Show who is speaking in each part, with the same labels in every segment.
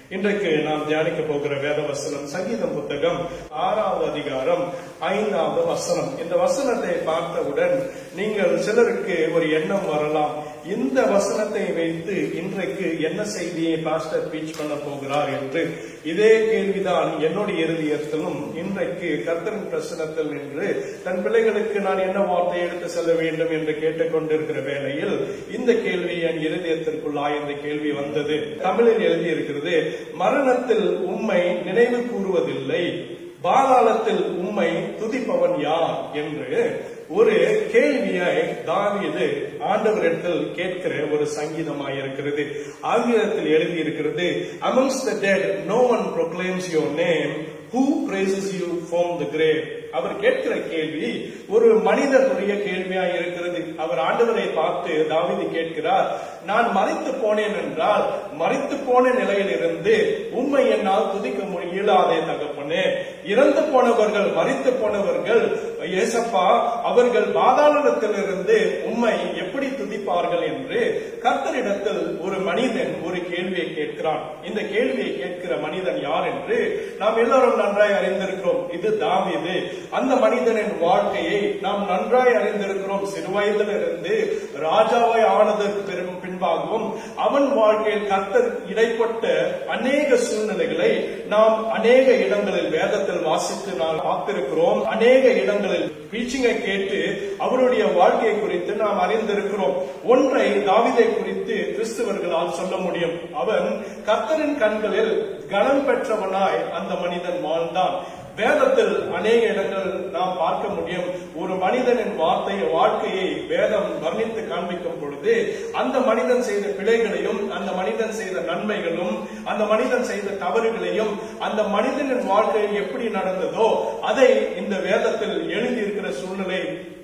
Speaker 1: இன்றைக்கு நாம் தியானிக்க போகிற வேத வசனம் சங்கீதம் புத்தகம் ஆறாவது அதிகாரம் ஐந்தாவது வசனம் இந்த வசனத்தை பார்த்தவுடன் நீங்கள் சிலருக்கு ஒரு எண்ணம் வரலாம் இந்த வசனத்தை வைத்து இன்றைக்கு என்ன செய்தியை பாஸ்டர் பீச் பண்ண போகிறார் என்று இதே கேள்விதான் என்னுடைய இறுதியத்திலும் இன்றைக்கு கர்த்தரின் பிரசனத்தில் நின்று தன் பிள்ளைகளுக்கு நான் என்ன வார்த்தை எடுத்து செல்ல வேண்டும் என்று கேட்டுக்கொண்டிருக்கிற வேளையில் இந்த கேள்வி என் இருதயத்திற்குள்ளாய் இந்த கேள்வி வந்தது தமிழில் எழுதியிருக்கிறது மரணத்தில் உம்மை நினைவு கூறுவதில்லை பாதாளத்தில் உம்மை துதிப்பவன் யார் என்று ஒரு கேள்வியை தாவீது ஆண்டவரிடத்தில் கேட்கிற ஒரு சங்கீதமாய் இருக்கிறது ஆங்கிலத்தில் எழுதியிருக்கிறது amongst the dead no one proclaims your name who praises you from the grave அவர் கேட்கிற கேள்வி ஒரு மனிதனுடைய கேள்வியாய் இருக்கிறது அவர் ஆண்டவரை பார்த்து தாவீது கேட்கிறார் நான் மறித்து போனேன் என்றால் மறித்து போன நிலையில் இருந்து உண்மை என்னால் துதிக்க முடியலாதே தகப்பனே இறந்து போனவர்கள் மறித்து போனவர்கள் ஏசப்பா அவர்கள் பாதாளத்திலிருந்து உண்மை எப்படி துதிப்பார்கள் என்று கர்த்தரிடத்தில் ஒரு மனிதன் ஒரு கேள்வியை கேட்கிறான் இந்த கேள்வியை கேட்கிற மனிதன் யார் என்று நாம் எல்லாரும் நன்றாய் அறிந்திருக்கிறோம் இது தாவீது அந்த மனிதனின் வாழ்க்கையை நாம் நன்றாய் அறிந்திருக்கிறோம் சிறுவயதிலிருந்து ராஜாவாய் ஆனதற்கு பெரும் பின்பாகவும் அவன் வாழ்க்கையில் கர்த்தர் இடைப்பட்ட அநேக சூழ்நிலைகளை நாம் அநேக இடங்களில் வேதத்தில் வாசித்து நாம் பார்த்திருக்கிறோம் அநேக இடங்களில் பீச்சிங்கை கேட்டு அவருடைய வாழ்க்கையை குறித்து நாம் அறிந்திருக்கிறோம் ஒன்றை தாவிதை குறித்து கிறிஸ்தவர்களால் சொல்ல முடியும் அவன் கர்த்தரின் கண்களில் கனம் பெற்றவனாய் அந்த மனிதன் வாழ்ந்தான் வேதத்தில் அநேக இடங்கள் நாம் பார்க்க முடியும் ஒரு மனிதனின் வார்த்தை வாழ்க்கையை வேதம் வர்ணித்து காண்பிக்கும் பொழுது அந்த மனிதன் செய்த பிழைகளையும் அந்த மனிதன் செய்த நன்மைகளும் அந்த மனிதன் செய்த தவறுகளையும் அந்த மனிதனின் வாழ்க்கையில் எப்படி நடந்ததோ அதை இந்த வேதத்தில் எழுதியிருக்கிற சூழ்நிலை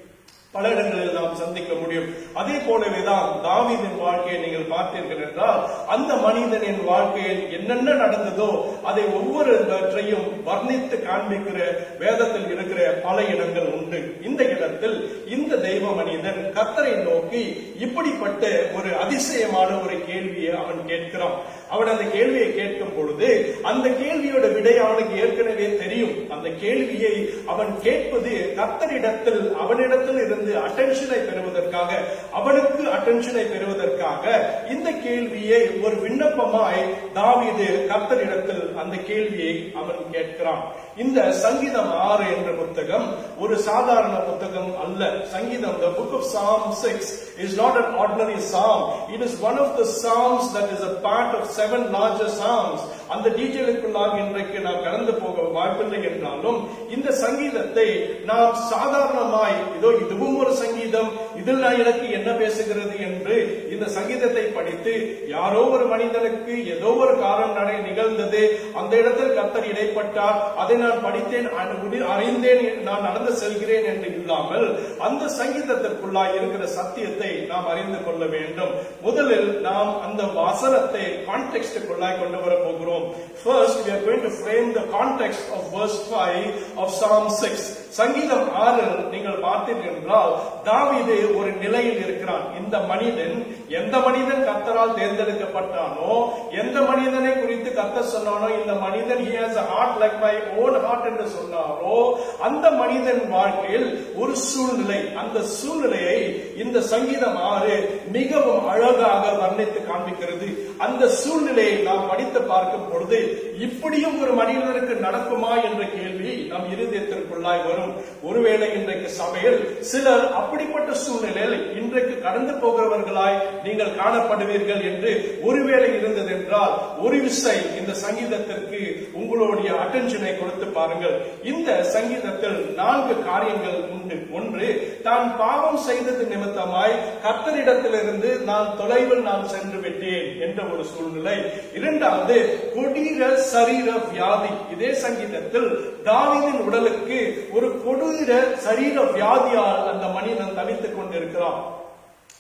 Speaker 1: பல இடங்களில் நாம் சந்திக்க முடியும் அதே போலவேதான் தாவீதின் வாழ்க்கையை நீங்கள் பார்த்தீர்கள் என்றால் அந்த மனிதனின் வாழ்க்கையில் என்னென்ன நடந்ததோ அதை ஒவ்வொருவற்றையும் வர்ணித்து காண்பிக்கிற வேதத்தில் இருக்கிற பல இடங்கள் உண்டு இந்த இடத்தில் இந்த தெய்வ மனிதன் கத்தரை நோக்கி இப்படிப்பட்ட ஒரு அதிசயமான ஒரு கேள்வியை அவன் கேட்கிறான் அவன் அந்த கேள்வியை கேட்கும் பொழுது அந்த கேள்வியோட விடை அவனுக்கு ஏற்கனவே தெரியும் அந்த கேள்வியை அவன் கேட்பது கத்தரிடத்தில் அவனிடத்தில் இருந்து அட்டென்ஷனை பெறுவதற்காக அவனுக்கு அட்டென்ஷனை பெறுவதற்காக இந்த கேள்வியை ஒரு விண்ணப்பமாய் தாவீது கர்த்தரிடத்தில் அந்த கேள்வியை அவன் கேட்கிறான் இந்த சங்கீதம் ஆறு என்ற புத்தகம் ஒரு சாதாரண புத்தகம் அல்ல சங்கீதம் the book of psalm 6 is not an ordinary psalm it is one of the psalms that is a part of seven larger psalms அந்த டீட்டெயிலுக்குள்ளாக இன்றைக்கு நாம் கடந்து போக வாய்ப்பில்லை என்றாலும் இந்த சங்கீதத்தை நாம் சாதாரணமாய் இதோ இதுவும் ஒரு சங்கீதம் இதில் நான் எனக்கு என்ன பேசுகிறது என்று இந்த சங்கீதத்தை படித்து யாரோ ஒரு மனிதனுக்கு ஏதோ ஒரு காரணம் நடை நிகழ்ந்தது அந்த இடத்தில் கத்தர் இடைப்பட்டார் அதை நான் படித்தேன் அறிந்தேன் நான் நடந்து செல்கிறேன் என்று இல்லாமல் அந்த சங்கீதத்திற்குள்ளாய் இருக்கிற சத்தியத்தை நாம் அறிந்து கொள்ள வேண்டும் முதலில் நாம் அந்த வசனத்தை கான்டெக்ட்டுக்குள்ளாய் கொண்டு வர போகிறோம் First, we are going to frame the context of verse 5 of Psalm 6. சங்கீதம் ஆறில் நீங்கள் பார்த்தீர்கள் என்றால் தாவீது ஒரு நிலையில் இருக்கிறான் இந்த மனிதன் எந்த மனிதன் கத்தரால் தேர்ந்தெடுக்கப்பட்டானோ எந்த மனிதனை குறித்து கத்தர் சொன்னானோ இந்த மனிதன் he has a heart like my own heart என்று சொன்னாரோ அந்த மனிதன் வாழ்க்கையில் ஒரு சூழ்நிலை அந்த சூழ்நிலையை இந்த சங்கீதம் ஆறு மிகவும் அழகாக வர்ணித்து காண்பிக்கிறது அந்த சூழ்நிலையை நாம் படித்து பார்க்கும் பொழுது இப்படியும் ஒரு மனிதனுக்கு நடக்குமா என்ற கேள்வி நம் இருதயத்திற்குள்ளாய் வரும் ஒருவேளை இன்றைக்கு சபையில் சிலர் அப்படிப்பட்ட சூழ்நிலையில் இன்றைக்கு கடந்து போகிறவர்களாய் நீங்கள் காணப்படுவீர்கள் என்று ஒருவேளை இருந்தது என்றால் ஒரு விசை இந்த சங்கீதத்திற்கு உங்களுடைய அட்டென்ஷனை கொடுத்து பாருங்கள் இந்த சங்கீதத்தில் நான்கு காரியங்கள் உண்டு ஒன்று தான் பாவம் செய்தது நிமித்தமாய் கர்த்தரிடத்திலிருந்து நான் தொலைவில் நான் சென்று விட்டேன் என்ற ஒரு சூழ்நிலை இரண்டாவது கொடீர சரீர வியாதி இதே சங்கீதத்தில் தாவீதின் உடலுக்கு ஒரு கொடூர சரீர வியாதியால் அந்த மனிதன் தவித்துக் கொண்டிருக்கிறான்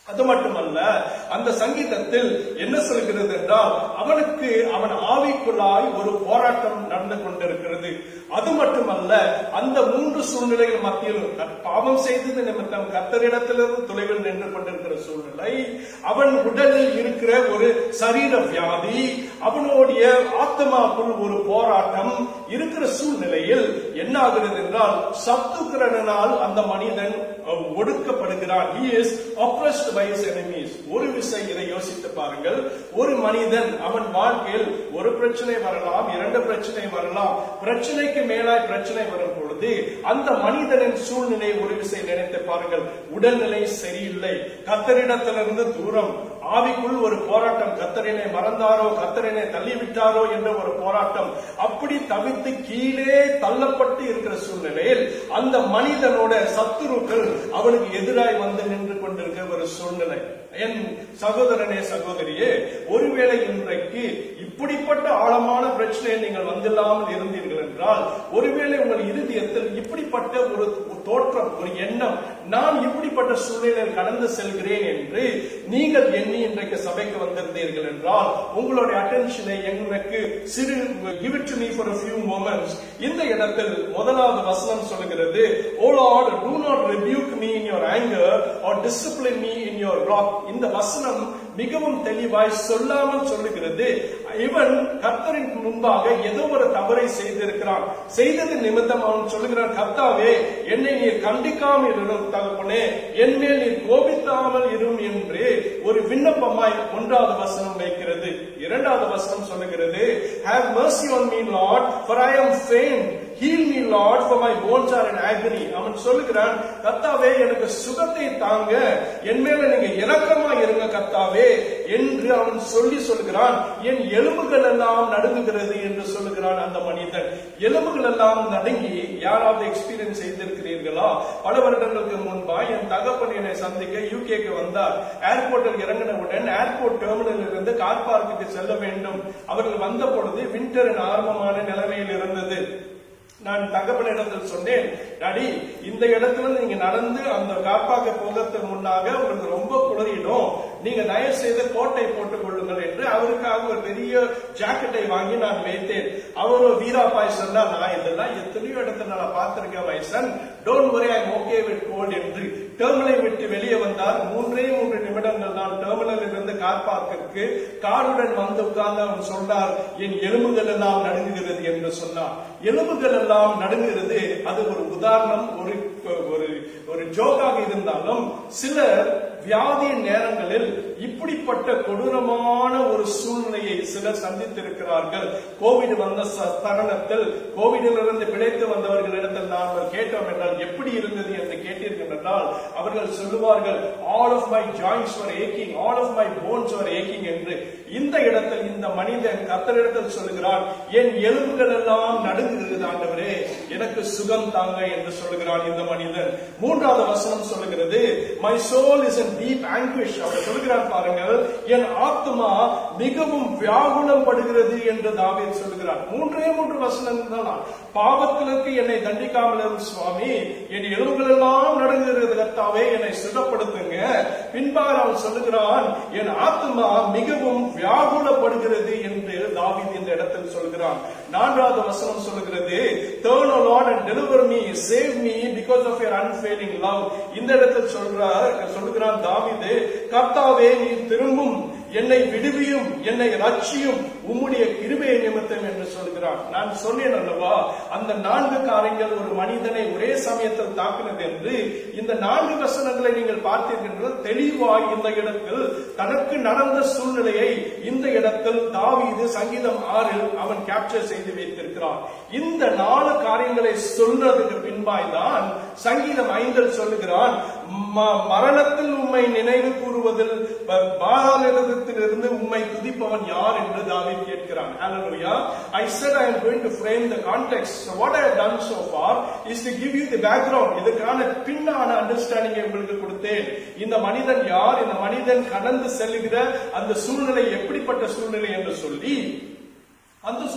Speaker 1: அது மட்டுமல்ல அந்த சங்கீதத்தில் என்ன சொல்கிறது என்றால் அவனுக்கு அவன் ஆவிக்குள்ளாய் ஒரு போராட்டம் நடந்து கொண்டிருக்கிறது அது மட்டுமல்ல அந்த மூன்று சூழ்நிலைகள் மத்தியில் பாவம் செய்தது நிமித்தம் கத்தரிடத்திலிருந்து தொலைவில் நின்று கொண்டிருக்கிற சூழ்நிலை அவன் உடலில் இருக்கிற ஒரு சரீர வியாதி அவனுடைய ஆத்மாக்குள் ஒரு போராட்டம் இருக்கிற சூழ்நிலையில் என்ன ஆகிறது என்றால் சத்துக்கிரனால் அந்த மனிதன் அஹ், ஒடுக்கப்படுகிறான் he is oppressed by his enemies ஒரு விசை இதை யோசித்து பாருங்கள் ஒரு மனிதன் அவன் வாழ்க்கையில் ஒரு பிரச்சனை வரலாம் இரண்டு பிரச்சனை வரலாம் பிரச்சனைக்கு மேலாய் பிரச்சனை வரும் பொழுது அந்த மனிதனின் சூழ்நிலை ஒரு விசை நினைத்து பாருங்கள் உடல்நிலை சரியில்லை கத்தரிடத்திலிருந்து தூரம் ஆவிக்குள் ஒரு போராட்டம் கத்தரினை மறந்தாரோ கத்தரினை தள்ளிவிட்டாரோ என்ற ஒரு போராட்டம் அப்படி தவித்து கீழே தள்ளப்பட்டு இருக்கிற சூழ்நிலையில் அந்த மனிதனோட சத்துருக்கள் அவனுக்கு எதிராய் வந்து நின்று கொண்டிருக்கிற ஒரு சூழ்நிலை என் சகோதரனே சகோதரியே ஒருவேளை இன்றைக்கு இப்படிப்பட்ட ஆழமான பிரச்சனையை நீங்கள் வந்தில்லாமல் இருந்தீர்கள் என்றால் ஒருவேளை உங்கள் இருதயத்தில் இப்படிப்பட்ட ஒரு தோற்றம் ஒரு எண்ணம் நான் இப்படிப்பட்ட சூழ்நிலையில் கடந்து செல்கிறேன் என்று நீங்கள் எண்ணி இன்றைக்கு சபைக்கு வந்திருந்தீர்கள் என்றால் உங்களுடைய அட்டென்ஷனை எனக்கு சிறு give it to me for a few moments இந்த இடத்தில் முதலாவது வசனம் சொல்லுகிறது O Lord do not rebuke me in your anger or discipline me in your wrath இந்த வசனம் மிகவும் தெளிவாய் சொல்லாமல் சொல்லுகிறது இவன் கர்த்தரின் முன்பாக ஏதோ ஒரு தவறை செய்திருக்கிறான் செய்தது நிமித்தம் அவன் சொல்லுகிறான் கர்த்தாவே என்னை நீர் கண்டிக்காமல் இரும் தகப்பனே என் மேல் நீர் கோபித்தாமல் இரும் என்று ஒரு விண்ணப்பமாய் ஒன்றாவது வசனம் வைக்கிறது இரண்டாவது வசனம் சொல்லுகிறது have mercy on me lord for i am faint heal me lord for my bones are in agony அவன் சொல்லுகிறான் கர்த்தாவே எனக்கு சுகத்தை தாங்க என் மேல நீங்க இரக்கமா இருங்க கர்த்தாவே என்று அவன் சொல்லி சொல்கிறான் என் எலும்புகள் எல்லாம் நடுங்குகிறது என்று சொல்லுகிறான் அந்த மனிதன் எலும்புகள் எல்லாம் நடுங்கி யாராவது எக்ஸ்பீரியன்ஸ் செய்திருக்கிறீர்களா பல வருடங்களுக்கு முன்பா என் தகப்பன் என்னை சந்திக்க யூகேக்கு வந்தார் ஏர்போர்ட்டில் இறங்கினவுடன் ஏர்போர்ட் டெர்மினல் இருந்து கார் பார்க்குக்கு செல்ல வேண்டும் அவர்கள் வந்த பொழுது விண்டரின் ஆரம்பமான நிலைமையில் இருந்தது நான் தகப்பனிடத்தில் சொன்னேன் டாடி இந்த இடத்துல நீங்க நடந்து அந்த காப்பாக்க போகிறதுக்கு முன்னாக உங்களுக்கு ரொம்ப குளிரிடும் நீங்க தயவு செய்து கோட்டை போட்டுக் கொள்ளுங்கள் என்று அவருக்காக ஒரு பெரிய ஜாக்கெட்டை வாங்கி நான் வைத்தேன் அவரோ வீராபாய் சொன்னா நான் இதெல்லாம் எத்தனையோ இடத்துல நான் பார்த்திருக்கேன் my son don't worry I okay with gold என்று டெர்மினலை விட்டு வெளியே வந்தார் மூன்றே மூன்று நிமிடங்கள் தான் டெர்மினலில் இருந்து கார் பார்க்கிற்கு காருடன் வந்து உட்கார்ந்து அவன் சொன்னார் என் எலும்புகள் எல்லாம் நடுங்குகிறது என்று சொன்னார் எலும்புகள் எல்லாம் நடுங்குகிறது அது ஒரு உதாரணம் ஒரு ஒரு ஒரு ஜோக்காக இருந்தாலும் சிலர் வியாதியின் நேரங்களில் இப்படிப்பட்ட கொடூரமான ஒரு சூழ்நிலையை சிலர் சந்தித்திருக்கிறார்கள் கோவிட் வந்த ச- தருணத்தில் கோவிடிலிருந்து பிழைத்து வந்தவர்களிடத்தில் நாம் கேட்டோம் என்றால் எப்படி இருந்தது என்று கேட்டீர்கள் என்றால் அவர்கள் சொல்லுவார்கள் all of my joints were aching all of my bones were aching என்று இந்த இடத்தில் இந்த மனிதன் கத்தரிடத்தில் சொல்லுகிறான் என் எலும்புகள் எல்லாம் நடுங்குகிறது ஆண்டவரே எனக்கு சுகம் தாங்க என்று சொல்லுகிறான் இந்த மனிதன் மூன்றாவது வசனம் சொல்லுகிறது my soul is in deep anguish அவர் சொல்லுகிறார் பாருங்கள் என் ஆத்மா மிகவும் வியாகுலம் படுகிறது என்று தாவீது சொல்லுகிறார் மூன்றே மூன்று வசனங்கள் தான் பாவத்திற்கு என்னை தண்டிக்காமல் இரும் சுவாமி என் எலும்புகள் எல்லாம் நடுங்குகிறது கர்த்தாவே என்னை சுகப்படுத்துங்க பின்பாக அவன் சொல்லுகிறான் என் ஆத்மா மிகவும் வியாகுலப்படுகிறது என்று தாவீது இந்த இடத்தில் சொல்கிறான் நான்காவது வசனம் சொல்லுகிறது turn o lord and deliver me save me because of your unfailing love இந்த இடத்தில் சொல்றார் சொல்லுகிறான் தாவீது கர்த்தாவே நீ திரும்பும் என்னை விடுவியும் என்னை ரட்சியும் உம்முடைய கிருபை நிமித்தம் என்று சொல்கிறான் நான் சொன்னேன் அல்லவா அந்த நான்கு காரியங்கள் ஒரு மனிதனை ஒரே சமயத்தில் தாக்கினது என்று இந்த நான்கு வசனங்களை நீங்கள் பார்த்தீர்கள் தெளிவாய் இந்த இடத்தில் தனக்கு நடந்த சூழ்நிலையை இந்த இடத்தில் தாவீது சங்கீதம் ஆறில் அவன் கேப்சர் செய்து வைத்திருக்கிறான் இந்த நாலு காரியங்களை சொன்னதுக்கு பின்பாய் தான் சங்கீதம் ஐந்தில் சொல்லுகிறான் ம- மரணத்தில் உம்மை நினைவு கூறுவதில் ப- பாதாளத்திலிருந்து உம்மை துதிப்பவன் யார் என்று தாவீது கேட்கிறான் Hallelujah. I said I am going to frame the context. So what I have done so far is to give you the background. இதுக்கான பின்னான அண்டர்ஸ்டாண்டிங்கை உங்களுக்கு கொடுத்தேன் இந்த மனிதன் யார் இந்த மனிதன் கடந்து செல்லுகிற அந்த சூழ்நிலை எப்படிப்பட்ட சூழ்நிலை என்று சொல்லி அந்த சூழ்நிலை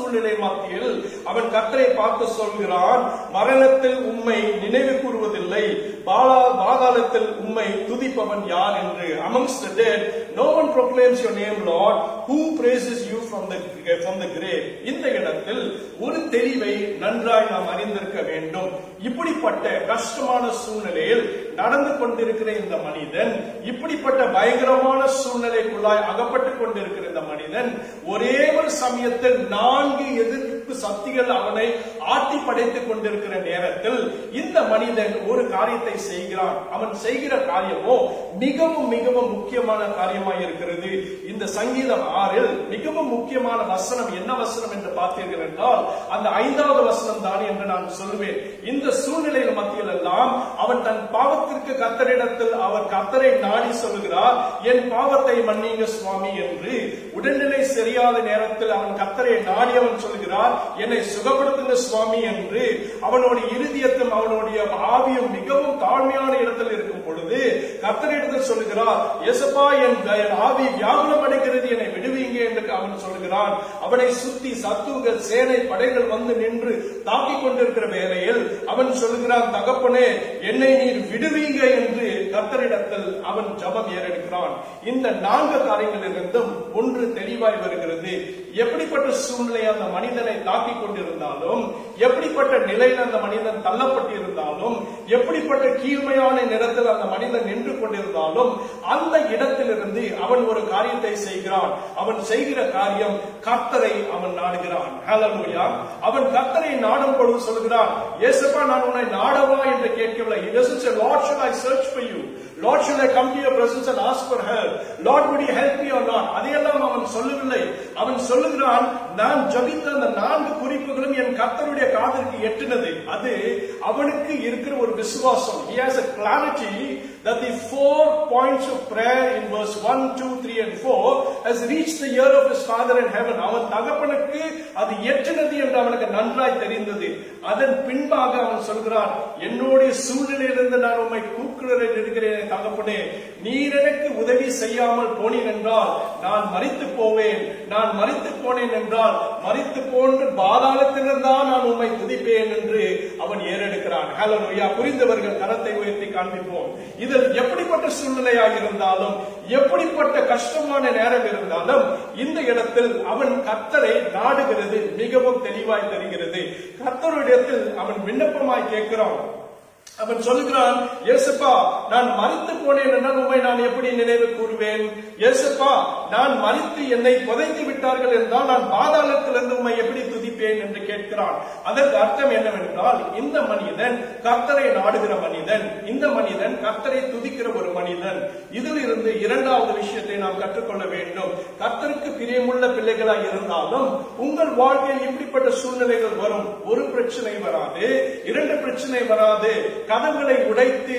Speaker 1: சூழ்நிலை மத்தியில் அவன் கத்தரை பார்த்து சொல்கிறான் மரணத்தில் உம்மை நினைவு கூறுவதில்லை பாலா பாதாளத்தில் உம்மை துதிப்பவன் யார் என்று amongst the dead no one proclaims your name lord who praises you from the from the grave இந்த இடத்தில் ஒரு தெரிவை நன்றாய் நாம் அறிந்திருக்க வேண்டும் இப்படிப்பட்ட கஷ்டமான சூழ்நிலையில் நடந்து கொண்டிருக்கிற இந்த மனிதன் இப்படிப்பட்ட பயங்கரமான சூழ்நிலைக்குள்ளாய் அகப்பட்டுக் கொண்டிருக்கிற இந்த மனிதன் ஒரே ஒரு சமயத்தில் நான்கு எதிர்ப்பு சக்திகள் அவனை ஆட்டி படைத்துக் கொண்டிருக்கிற நேரத்தில் இந்த மனிதன் ஒரு காரியத்தை செய்கிறான் அவன் செய்கிற காரியமோ மிகவும் மிகவும் முக்கியமான காரியமாய் இருக்கிறது இந்த சங்கீதம் ஆறில் மிகவும் முக்கியமான வசனம் என்ன வசனம் என்று பார்த்தீர்கள் என்றால் அந்த ஐந்தாவது வசனம் தான் என்று நான் சொல்லுவேன் இந்த சூழ்நிலையில் மத்தியில் எல்லாம் அவன் தன் பாவத்திற்கு கத்தரிடத்தில் அவர் கத்தரை நாடி சொல்லுகிறார் என் பாவத்தை மன்னிங்க சுவாமி என்று உடல்நிலை சரியாத நேரத்தில் அவன் கத்தரை நாடி அவன் சொல்கிறார் என்னை சுகப்படுத்துங்க சுவாமி என்று அவனுடைய இருதயத்தும் அவனுடைய ஆவியும் மிகவும் தாழ்மையான இடத்தில் இருக்கும் பொழுது கத்தரிடத்தில் சொல்லுகிறார் எசப்பா என் என் ஆவி வியாகுலம் அடைகிறது என்னை விடுவீங்க என்று அவன் சொல்லுகிறான் அவனை சுத்தி சத்துவங்கள் சேனை படைகள் வந்து நின்று தாக்கிக் கொண்டிருக்கிற வேளையில் அவன் சொல்லுகிறான் தகப்பனே என்னை நீர் விடுவீங்க என்று கத்தரிடத்தில் அவன் ஜபம் ஏறெடுக்கிறான் இந்த நான்கு காரியங்களிலிருந்தும் ஒன்று தெளிவாய் வருகிறது எப்படிப்பட்ட சூழ்நிலை அந்த மனிதனை தாக்கிக் கொண்டிருந்தாலும் எப்படிப்பட்ட நிலையில் அந்த மனிதன் தள்ளப்பட்டிருந்தாலும் எப்படிப்பட்ட கீழ்மையான நிறத்தில் அந்த மனிதன் நின்று கொண்டிருந்தாலும் அந்த இடத்திலிருந்து அவன் ஒரு காரியத்தை செய்கிறான் அவன் செய்கிற காரியம் கர்த்தரை அவன் நாடுகிறான் ஹalleluya அவன் கர்த்தரை நாடும் பொழுது சொல்கிறான் ஏசப்பா நான் உன்னை நாடவா என்று கேட்கவில்லை he doesn't say lord should i search for you lord should i come to your presence and ask for help lord would you help me or not அதையெல்லாம் அவன் சொல்லவில்லை அவன் சொல்லுகிறான் நான் ஜபித்த அந்த நான்கு குறிப்புகளும் என் கர்த்தருடைய காதிற்கு எட்டினது அது அவனுக்கு இருக்கிற ஒரு விசுவாசம் he has a clarity that the four points of prayer in verse 1 2 3 and 4 has reached the ear of his father in heaven அவன் தகப்பனுக்கு அது எட்டினது என்று அவனுக்கு நன்றாய் தெரிந்தது அதன் பின்பாக அவன் சொல்கிறான் என்னுடைய சூழ்நிலையிலிருந்து நான் உம்மை கூக்குரலில் இருக்கிறேன் தகப்பனே நீர் எனக்கு உதவி செய்யாமல் போனேன் என்றால் நான் மறித்து போவேன் நான் மறித்து போனேன் என்றால் மறித்து போன்று பாதாளத்திலிருந்தான் நான் உம்மை துதிப்பேன் என்று அவன் ஏறெடுக்கிறான் ஹalleluya புரிந்தவர்கள் கரத்தை உயர்த்தி காண்பிப்போம் இதில் எப்படிப்பட்ட சூழ்நிலையாக இருந்தாலும் எப்படிப்பட்ட கஷ்டமான நேரம் இருந்தாலும் இந்த இடத்தில் அவன் கர்த்தரை நாடுகிறது மிகவும் தெளிவாய் தெரிகிறது கர்த்தருடையத்தில் அவன் விண்ணப்பமாய் கேட்கிறான் அவன் சொல்லுகிறான் ஏசப்பா நான் மறித்து போனேன் என்றால் உண்மை நான் எப்படி நினைவு கூறுவேன் ஏசப்பா நான் மறித்து என்னை புதைத்து விட்டார்கள் என்றால் நான் பாதாளத்திலிருந்து உண்மை எப்படி துதிப்பேன் என்று கேட்கிறான் அதற்கு அர்த்தம் என்னவென்றால் இந்த மனிதன் கர்த்தரை நாடுகிற மனிதன் இந்த மனிதன் கர்த்தரை துதிக்கிற ஒரு மனிதன் இதில் இருந்து இரண்டாவது விஷயத்தை நாம் கற்றுக்கொள்ள வேண்டும் கர்த்தருக்கு பிரியமுள்ள பிள்ளைகளாய் இருந்தாலும் உங்கள் வாழ்க்கையில் இப்படிப்பட்ட சூழ்நிலைகள் வரும் ஒரு பிரச்சனை வராது இரண்டு பிரச்சனை வராது கதவுகளை உடைத்து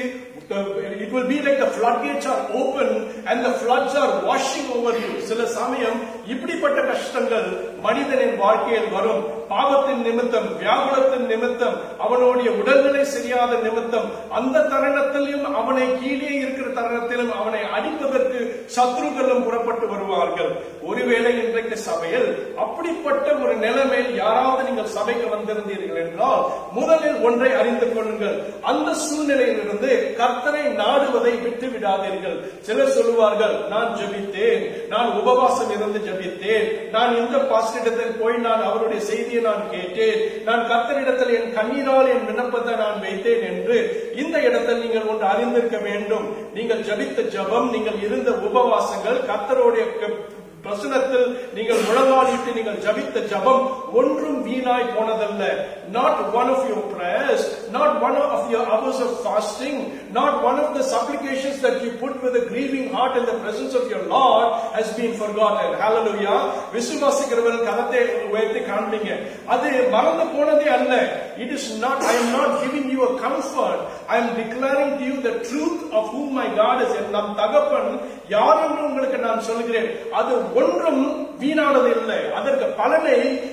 Speaker 1: it will be like the floodgates are open and the floods are washing over you சில சமயம் இப்படிப்பட்ட கஷ்டங்கள் மனிதனின் வாழ்க்கையில் வரும் பாவத்தின் நிமித்தம் வியாகுலத்தின் நிமித்தம் அவனுடைய உடல்நிலை சரியாத நிமித்தம் அந்த தருணத்திலும் அவனை கீழே இருக்கிற தருணத்திலும் அவனை அடிப்பதற்கு சத்ருக்களும் புறப்பட்டு வருவார்கள் ஒருவேளை இன்றைக்கு சபையில் அப்படிப்பட்ட ஒரு நிலைமையில் யாராவது நீங்கள் சபைக்கு வந்திருந்தீர்கள் என்றால் முதலில் ஒன்றை அறிந்து கொள்ளுங்கள் அந்த சூழ்நிலையிலிருந்து கர்த்தரை நாடுவதை விட்டு விடாதீர்கள் சிலர் சொல்லுவார்கள் நான் ஜெபித்தேன் நான் உபவாசம் இருந்து ஜெபித்தேன் நான் இந்த பாஸ்டரிடத்தில் போய் நான் அவருடைய செய்தியை நான் கேட்டேன் நான் கர்த்தரிடத்தில் என் கண்ணீரால் என் விண்ணப்பத்தை நான் வைத்தேன் என்று இந்த இடத்தில் நீங்கள் ஒன்று அறிந்திருக்க வேண்டும் நீங்கள் ஜபித்த ஜபம் நீங்கள் இருந்த உபவாசங்கள் கர்த்தருடைய பிரசனத்தில் நீங்கள் முழங்காலிட்டு நீங்கள் ஜபித்த ஜபம் ஒன்றும் வீணாய் போனதல்ல not one of your prayers not one of your hours of fasting not one of the supplications that you put with a grieving heart in the presence of your lord has been forgotten hallelujah விசுவாசிக்கிறவர்கள் கரத்தை உயர்த்தி காண்பீங்க அது மறந்து போனதே அல்ல it is not i am not giving you a comfort i am declaring to you the truth of whom my god is என் நம் தகப்பன் யார் என்று உங்களுக்கு நான் சொல்கிறேன் அது ஒன்றும் வீணானது இல்லை அதற்கு பலனை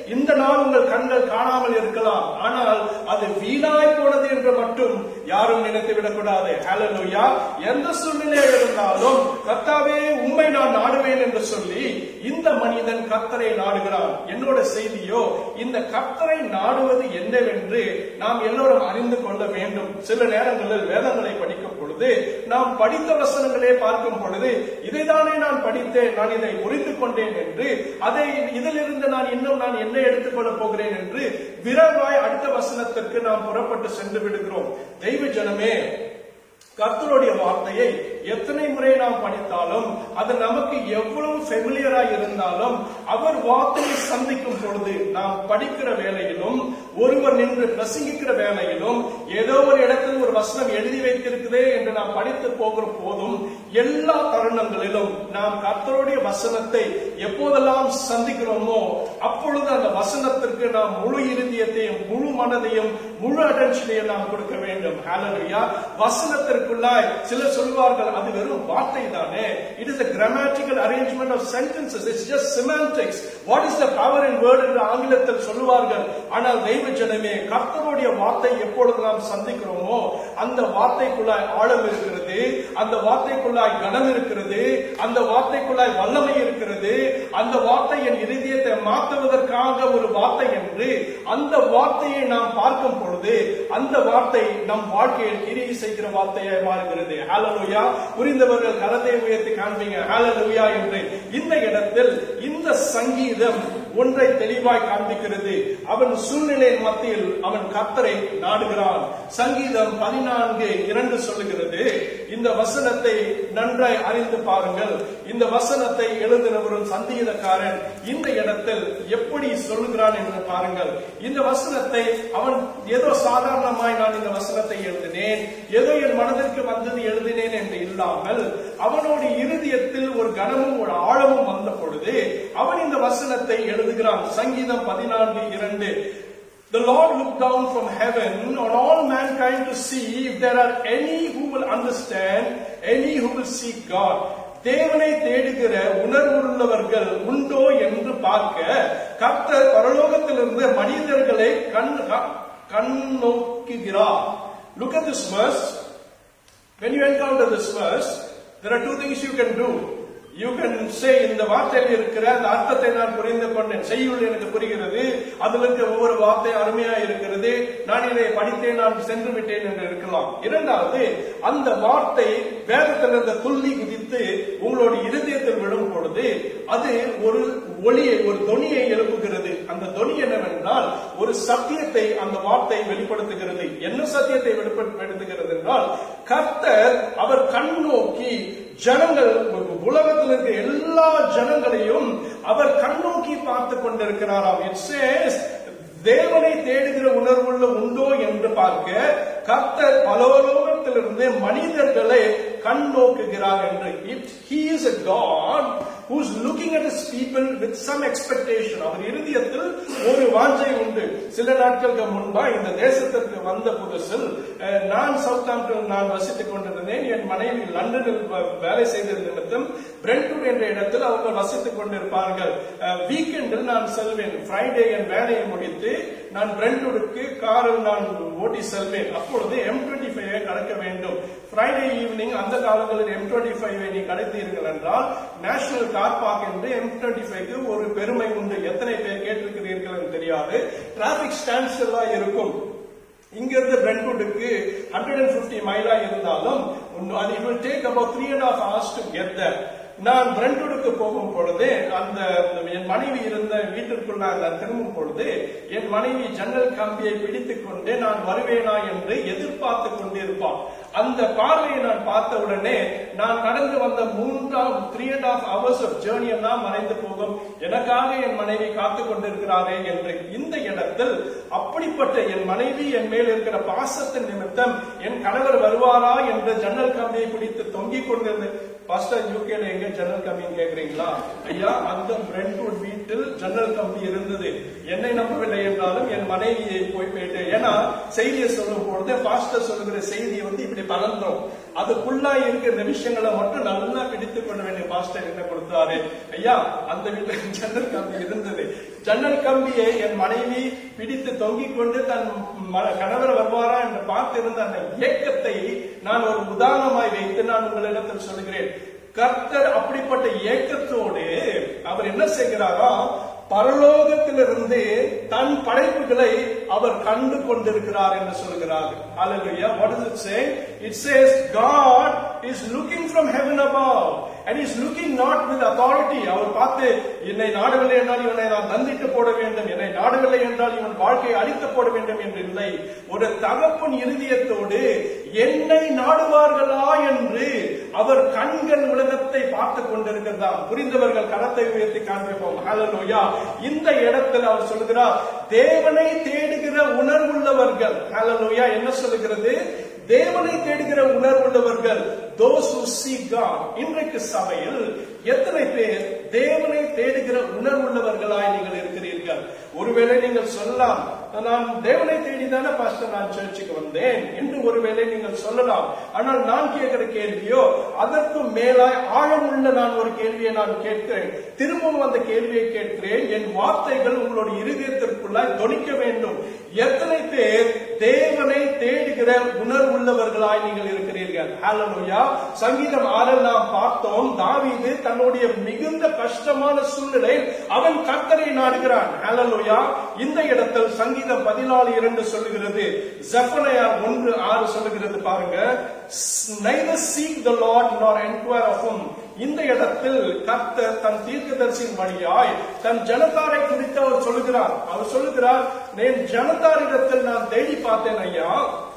Speaker 1: இந்த நாள் உங்கள் கண்கள் காணாமல் இருக்கலாம் ஆனால் அது வீணாய் போனது என்று மட்டும் யாரும் நினைத்து விடக்கூடாது ஹalleluya எந்த சூழ்நிலையில் இருந்தாலும் கர்த்தாவே உண்மை நான் நாடுவேன் என்று சொல்லி இந்த மனிதன் கர்த்தரை நாடுகிறான் என்னோட செய்தியோ இந்த கர்த்தரை நாடுவது என்னவென்று நாம் எல்லோரும் அறிந்து கொள்ள வேண்டும் சில நேரங்களில் வேதங்களை படிக்கும் பொழுது நாம் படித்த வசனங்களே பார்க்கும் பொழுது இதைதானே நான் படித்தேன் நான் இதை புரிந்து கொண்டேன் என்று அதை இதிலிருந்து நான் இன்னும் நான் என்ன எடுத்துக்கொள்ளப் போகிறேன் என்று விரைவாய் அடுத்த வசனத்திற்கு நாம் புறப்பட்டு சென்று விடுகிறோம் தெய்வ ஜனமே கர்த்தருடைய வார்த்தையை எத்தனை முறை நாம் படித்தாலும் அது நமக்கு எவ்வளவு ஃபெமிலியரா இருந்தாலும் அவர் வார்த்தையை சந்திக்கும் பொழுது நாம் படிக்கிற வேலையிலும் ஒருவர் நின்று பிரசங்கிக்கிற வேலையிலும் ஏதோ ஒரு இடத்தில் ஒரு வசனம் எழுதி வைத்திருக்குதே என்று நாம் படித்து போகிற போதும் எல்லா தருணங்களிலும் நாம் கர்த்தருடைய வசனத்தை எப்போதெல்லாம் சந்திக்கிறோமோ அப்பொழுது அந்த வசனத்திற்கு நாம் முழு இருதயத்தையும் முழு மனதையும் முழு அட்டென்ஷனையும் நாம் கொடுக்க வேண்டும் ஹalleluya வசனத்திற்குள்ளாய் சிலர் சொல்வார்கள் அது வெறும் வார்த்தை தானே it is a grammatical arrangement of sentences it's just semantics what is the power in word என்று ஆங்கிலத்தில் சொல்லுவார்கள் ஆனால் தெய்வ ஜனமே கர்த்தருடைய வார்த்தை எப்பொழுது நாம் சந்திக்கிறோமோ அந்த வார்த்தைக்குள்ளாய் ஆழம் இருக்கிறது அந்த வார்த்தைக்குள்ளாய் கனம் இருக்கிறது அந்த வார்த்தைக்குள்ளாய் வல்லமை இருக்கிறது அந்த வார்த்தை என் இருதயத்தை மாற்றுவதற்காக ஒரு வார்த்தை என்று அந்த வார்த்தையை நாம் பார்க்கும் பொழுது அந்த வார்த்தை நம் வாழ்க்கையில் கிரியை செய்கிற வார்த்தையாய் மாறுகிறது ஹalleluya புரிந்தவர்கள் கரத்தை உயர்த்தி காண்பீங்க ஹalleluya என்று இந்த இடத்தில் இந்த சங்கீதம் ஒன்றை தெளிவாய் காண்பிக்கிறது அவன் சூழ்நிலையின் மத்தியில் அவன் கர்த்தரை நாடுகிறான் சங்கீதம் பதினான்கு இரண்டு சொல்லுகிறது இந்த வசனத்தை நன்றாய் அறிந்து பாருங்கள் இந்த வசனத்தை எழுதினவரும் சங்கீதக்காரன் இந்த இடத்தில் எப்படி சொல்லுகிறான் என்று பாருங்கள் இந்த வசனத்தை அவன் ஏதோ சாதாரணமாய் நான் இந்த வசனத்தை எழுதினேன் ஏதோ என் மனதிற்கு வந்தது எழுதினேன் என்று இல்லாமல் அவனோட இருதயத்தில் ஒரு கனமும் ஒரு ஆழமும் வந்த பொழுது அவன் இந்த வசனத்தை எழுதுகிறான் சங்கீதம் பதினான்கு இரண்டு The Lord looked down from heaven on all mankind to see if there are any who will understand, any who will seek God. தேவனை தேடுகிற உணர்வுள்ளவர்கள் உண்டோ என்று பார்க்க கர்த்தர் பரலோகத்திலிருந்து மனிதர்களை கண் கண்ணோக்குகிறார் Look at this verse. When you encounter this verse, there are two things you can do. You can say இந்த வார்த்தையில் இருக்கிற அந்த அர்த்தத்தை நான் புரிந்து கொண்டேன் செய்யுள் எனக்கு புரிகிறது அதில் இருக்க ஒவ்வொரு வார்த்தை அருமையா இருக்கிறது நான் இதை படித்தேன் நான் சென்று விட்டேன் என்று இருக்கலாம் இரண்டாவது அந்த வார்த்தை வேதத்திலிருந்து துள்ளி குதித்து உங்களோட இருதயத்தில் விடும் பொழுது அது ஒரு ஒளியை ஒரு தொனியை எழுப்புகிறது அந்த தொனி என்னவென்றால் ஒரு சத்தியத்தை அந்த வார்த்தை வெளிப்படுத்துகிறது என்ன சத்தியத்தை வெளிப்படுத்துகிறது என்றால் கர்த்தர் அவர் கண் நோக்கி ஜனங்கள் உலகத்தில் இருக்க எல்லா ஜனங்களையும் அவர் கண்ணோக்கி பார்த்து கொண்டிருக்கிறாராம் இட் சேஸ் தேவனை தேடுகிற உணர்வுள்ள உண்டோ என்று பார்க்க கர்த்தர் பலோலோகத்திலிருந்து மனிதர்களை கண் நோக்குகிறார் என்று it he is a God who's looking at his people with some expectation அவர் இருதயத்தில் ஒரு வாஞ்சை உண்டு சில நாட்களுக்கு முன்பா இந்த தேசத்திற்கு வந்த புதுசில் அஹ், நான் சவுத் ஆம்டன் நான் வசித்துக் கொண்டிருந்தேன் என் மனைவி லண்டனில் வ- வேலை செய்த நிமித்தம் பிரெண்ட்வுட் என்ற இடத்தில் அவர்கள் வசித்துக் கொண்டிருப்பார்கள் வீக்கெண்டில் நான் செல்வேன் ஃப்ரைடே என் வேலையை முடித்து நான் பிரெண்ட்வுடுக்கு காரில் நான் ஓட்டி செல்வேன் அப்பொழுது எம் டுவெண்ட்டி ஃபைவ் கடக்க வேண்டும் ஃப்ரைடே ஈவினிங் அந்த காலங்களில் எம் டுவெண்ட்டி ஃபைவ் நீ கடத்தீர்கள் என்றால் நேஷனல் கார் பார்க் என்று எம் டுவெண்ட்டி ஃபைவ்க்கு ஒரு பெருமை உண்டு எத்தனை பேர் கேட்டிருக்கிறீர்கள் என்று தெரியாது டிராபிக் ஸ்டாண்ட்ஸ் எல்லாம் இருக்கும் இங்கிருந்து பிரெண்ட்வுட்டுக்கு ஹண்ட்ரட் அண்ட் பிப்டி மைலா இருந்தாலும் அது it will take about three and half hours to get there நான் பிரெண்ட்வுட்டுக்கு போகும் பொழுது அந்த என் மனைவி இருந்த வீட்டிற்குள் நான் திரும்பும் பொழுது என் மனைவி ஜன்னல் கம்பியை பிடித்துக் கொண்டு நான் வருவேனா என்று எதிர்பார்த்து கொண்டிருப்பான் அந்த பார்வையை நான் பார்த்த உடனே நான் கடந்து வந்த மூன்றாம் three and half hours of journey எல்லாம் மறைந்து போகும் எனக்காக என் மனைவி காத்து கொண்டிருக்கிறாரே என்று இந்த இடத்தில் அப்படிப்பட்ட என் மனைவி என் மேல் இருக்கிற பாசத்தின் நிமித்தம் என் கணவர் வருவாரா என்ற ஜன்னல் கம்பியை பிடித்து தொங்கிக் கொண்டிருந்த பாஸ்டர் யூகேல எங்க ஜன்னல் கம்பின்னு கேக்குறீங்களா ஐயா அந்த பிரெண்ட்வுட் வீட்டில் ஜன்னல் கம்பி இருந்தது என்னை நம்பவில்லை என்றாலும் என் மனைவியை போய் போயிட்டு ஏன்னா செய்தியை சொல்லும் பொழுது பாஸ்டர் சொல்லுகிற செய்தியை வந்து இப்படி பலந்தோம் அதுக்குள்ளா இருக்கிற விஷயங்களை மட்டும் நல்லா பிடித்துக் கொள்ள வேண்டிய பாஸ்டர் என்ன கொடுத்தாரு ஐயா அந்த வீட்டுல ஜன்னல் கம்பி இருந்தது ஜன்னல் கம்பியை என் மனைவி பிடித்து தொங்கிக் கொண்டு தன் ம- கணவர் வருவாரா என்று பார்த்திருந்த அந்த ஏக்கத்தை நான் ஒரு உதாரணமாய் வைத்து நான் உங்களிடத்தில் சொல்கிறேன் கர்த்தர் அப்படிப்பட்ட ஏக்கத்தோடு அவர் என்ன செய்கிறாரா பரலோகத்திலிருந்து தன் படைப்புகளை அவர் கண்டு கொண்டிருக்கிறார் என்று சொல்கிறார் Hallelujah. What does it say? It says God is looking from heaven above and is looking not with authority. அவர் பார்த்து என்னை நாடவில்லை என்றால் இவனை நான் தண்டித்து போட வேண்டும் என்னை நாடவில்லை என்றால் இவன் வாழ்க்கையை அழித்து போட வேண்டும் என்று இல்லை ஒரு தகப்பன் இருதயத்தோடு என்னை நாடுவார்களா என்று அவர் கண்கள் உலகத்தை பார்த்து கொண்டிருக்கிறதா புரிந்தவர்கள் கரத்தை உயர்த்தி காண்பிப்போம் ஹalleluya இந்த இடத்தில் அவர் சொல்கிறார் தேவனை தேடுகிற உணர்வுள்ளவர்கள் ஹalleluya என்ன சொல்லுகிறது தேவனை தேடுகிற உணர்வுள்ளவர்கள் those who seek God இன்றைக்கு சபையில் எத்தனை பேர் தேவனை தேடுகிற உணர்வுள்ளவர்களாய் நீங்கள் இருக்கிறீர்கள் ஒருவேளை நீங்கள் சொல்லலாம் நான் தேவனை தேடிதானே பாஸ்டர் நான் சர்ச்சுக்கு வந்தேன் என்று ஒருவேளை நீங்கள் சொல்லலாம் ஆனால் நான் கேட்கிற கேள்வியோ அதற்கும் மேலாய் ஆழமுள்ள நான் ஒரு கேள்வியை நான் கேட்கிறேன் திரும்பவும் அந்த கேள்வியை கேட்கிறேன் என் வார்த்தைகள் உங்களுடைய இருதயத்திற்குள்ளாய் தொனிக்க வேண்டும் எத்தனை பேர் தேவனை தேடுகிற உணர்வுள்ளவர்களாய் நீங்கள் இருக்கிறீர்கள் ஹalleluya சங்கீதம் ஆறில் நாம் பார்த்தோம் தாவீது தன்னுடைய மிகுந்த கஷ்டமான சூழ்நிலையில் அவன் கர்த்தரை நாடுகிறான் ஹalleluya இந்த இடத்தில் சங்கீதம் பதினாலு இரண்டு சொல்லுகிறது ஜெபனையா ஒன்று ஆறு சொல்லுகிறது பாருங்க neither seek the lord nor enquire of him இந்த இடத்தில் கர்த்தர் தன் தீர்க்கதரிசியின் வழியாய் தன் ஜனதாரை குறித்து அவர் சொல்லுகிறார் அவர் சொல்லுகிறார் என் ஜனதாரிடத்தில் நான் தேடி பார்த்தேன் ஐயா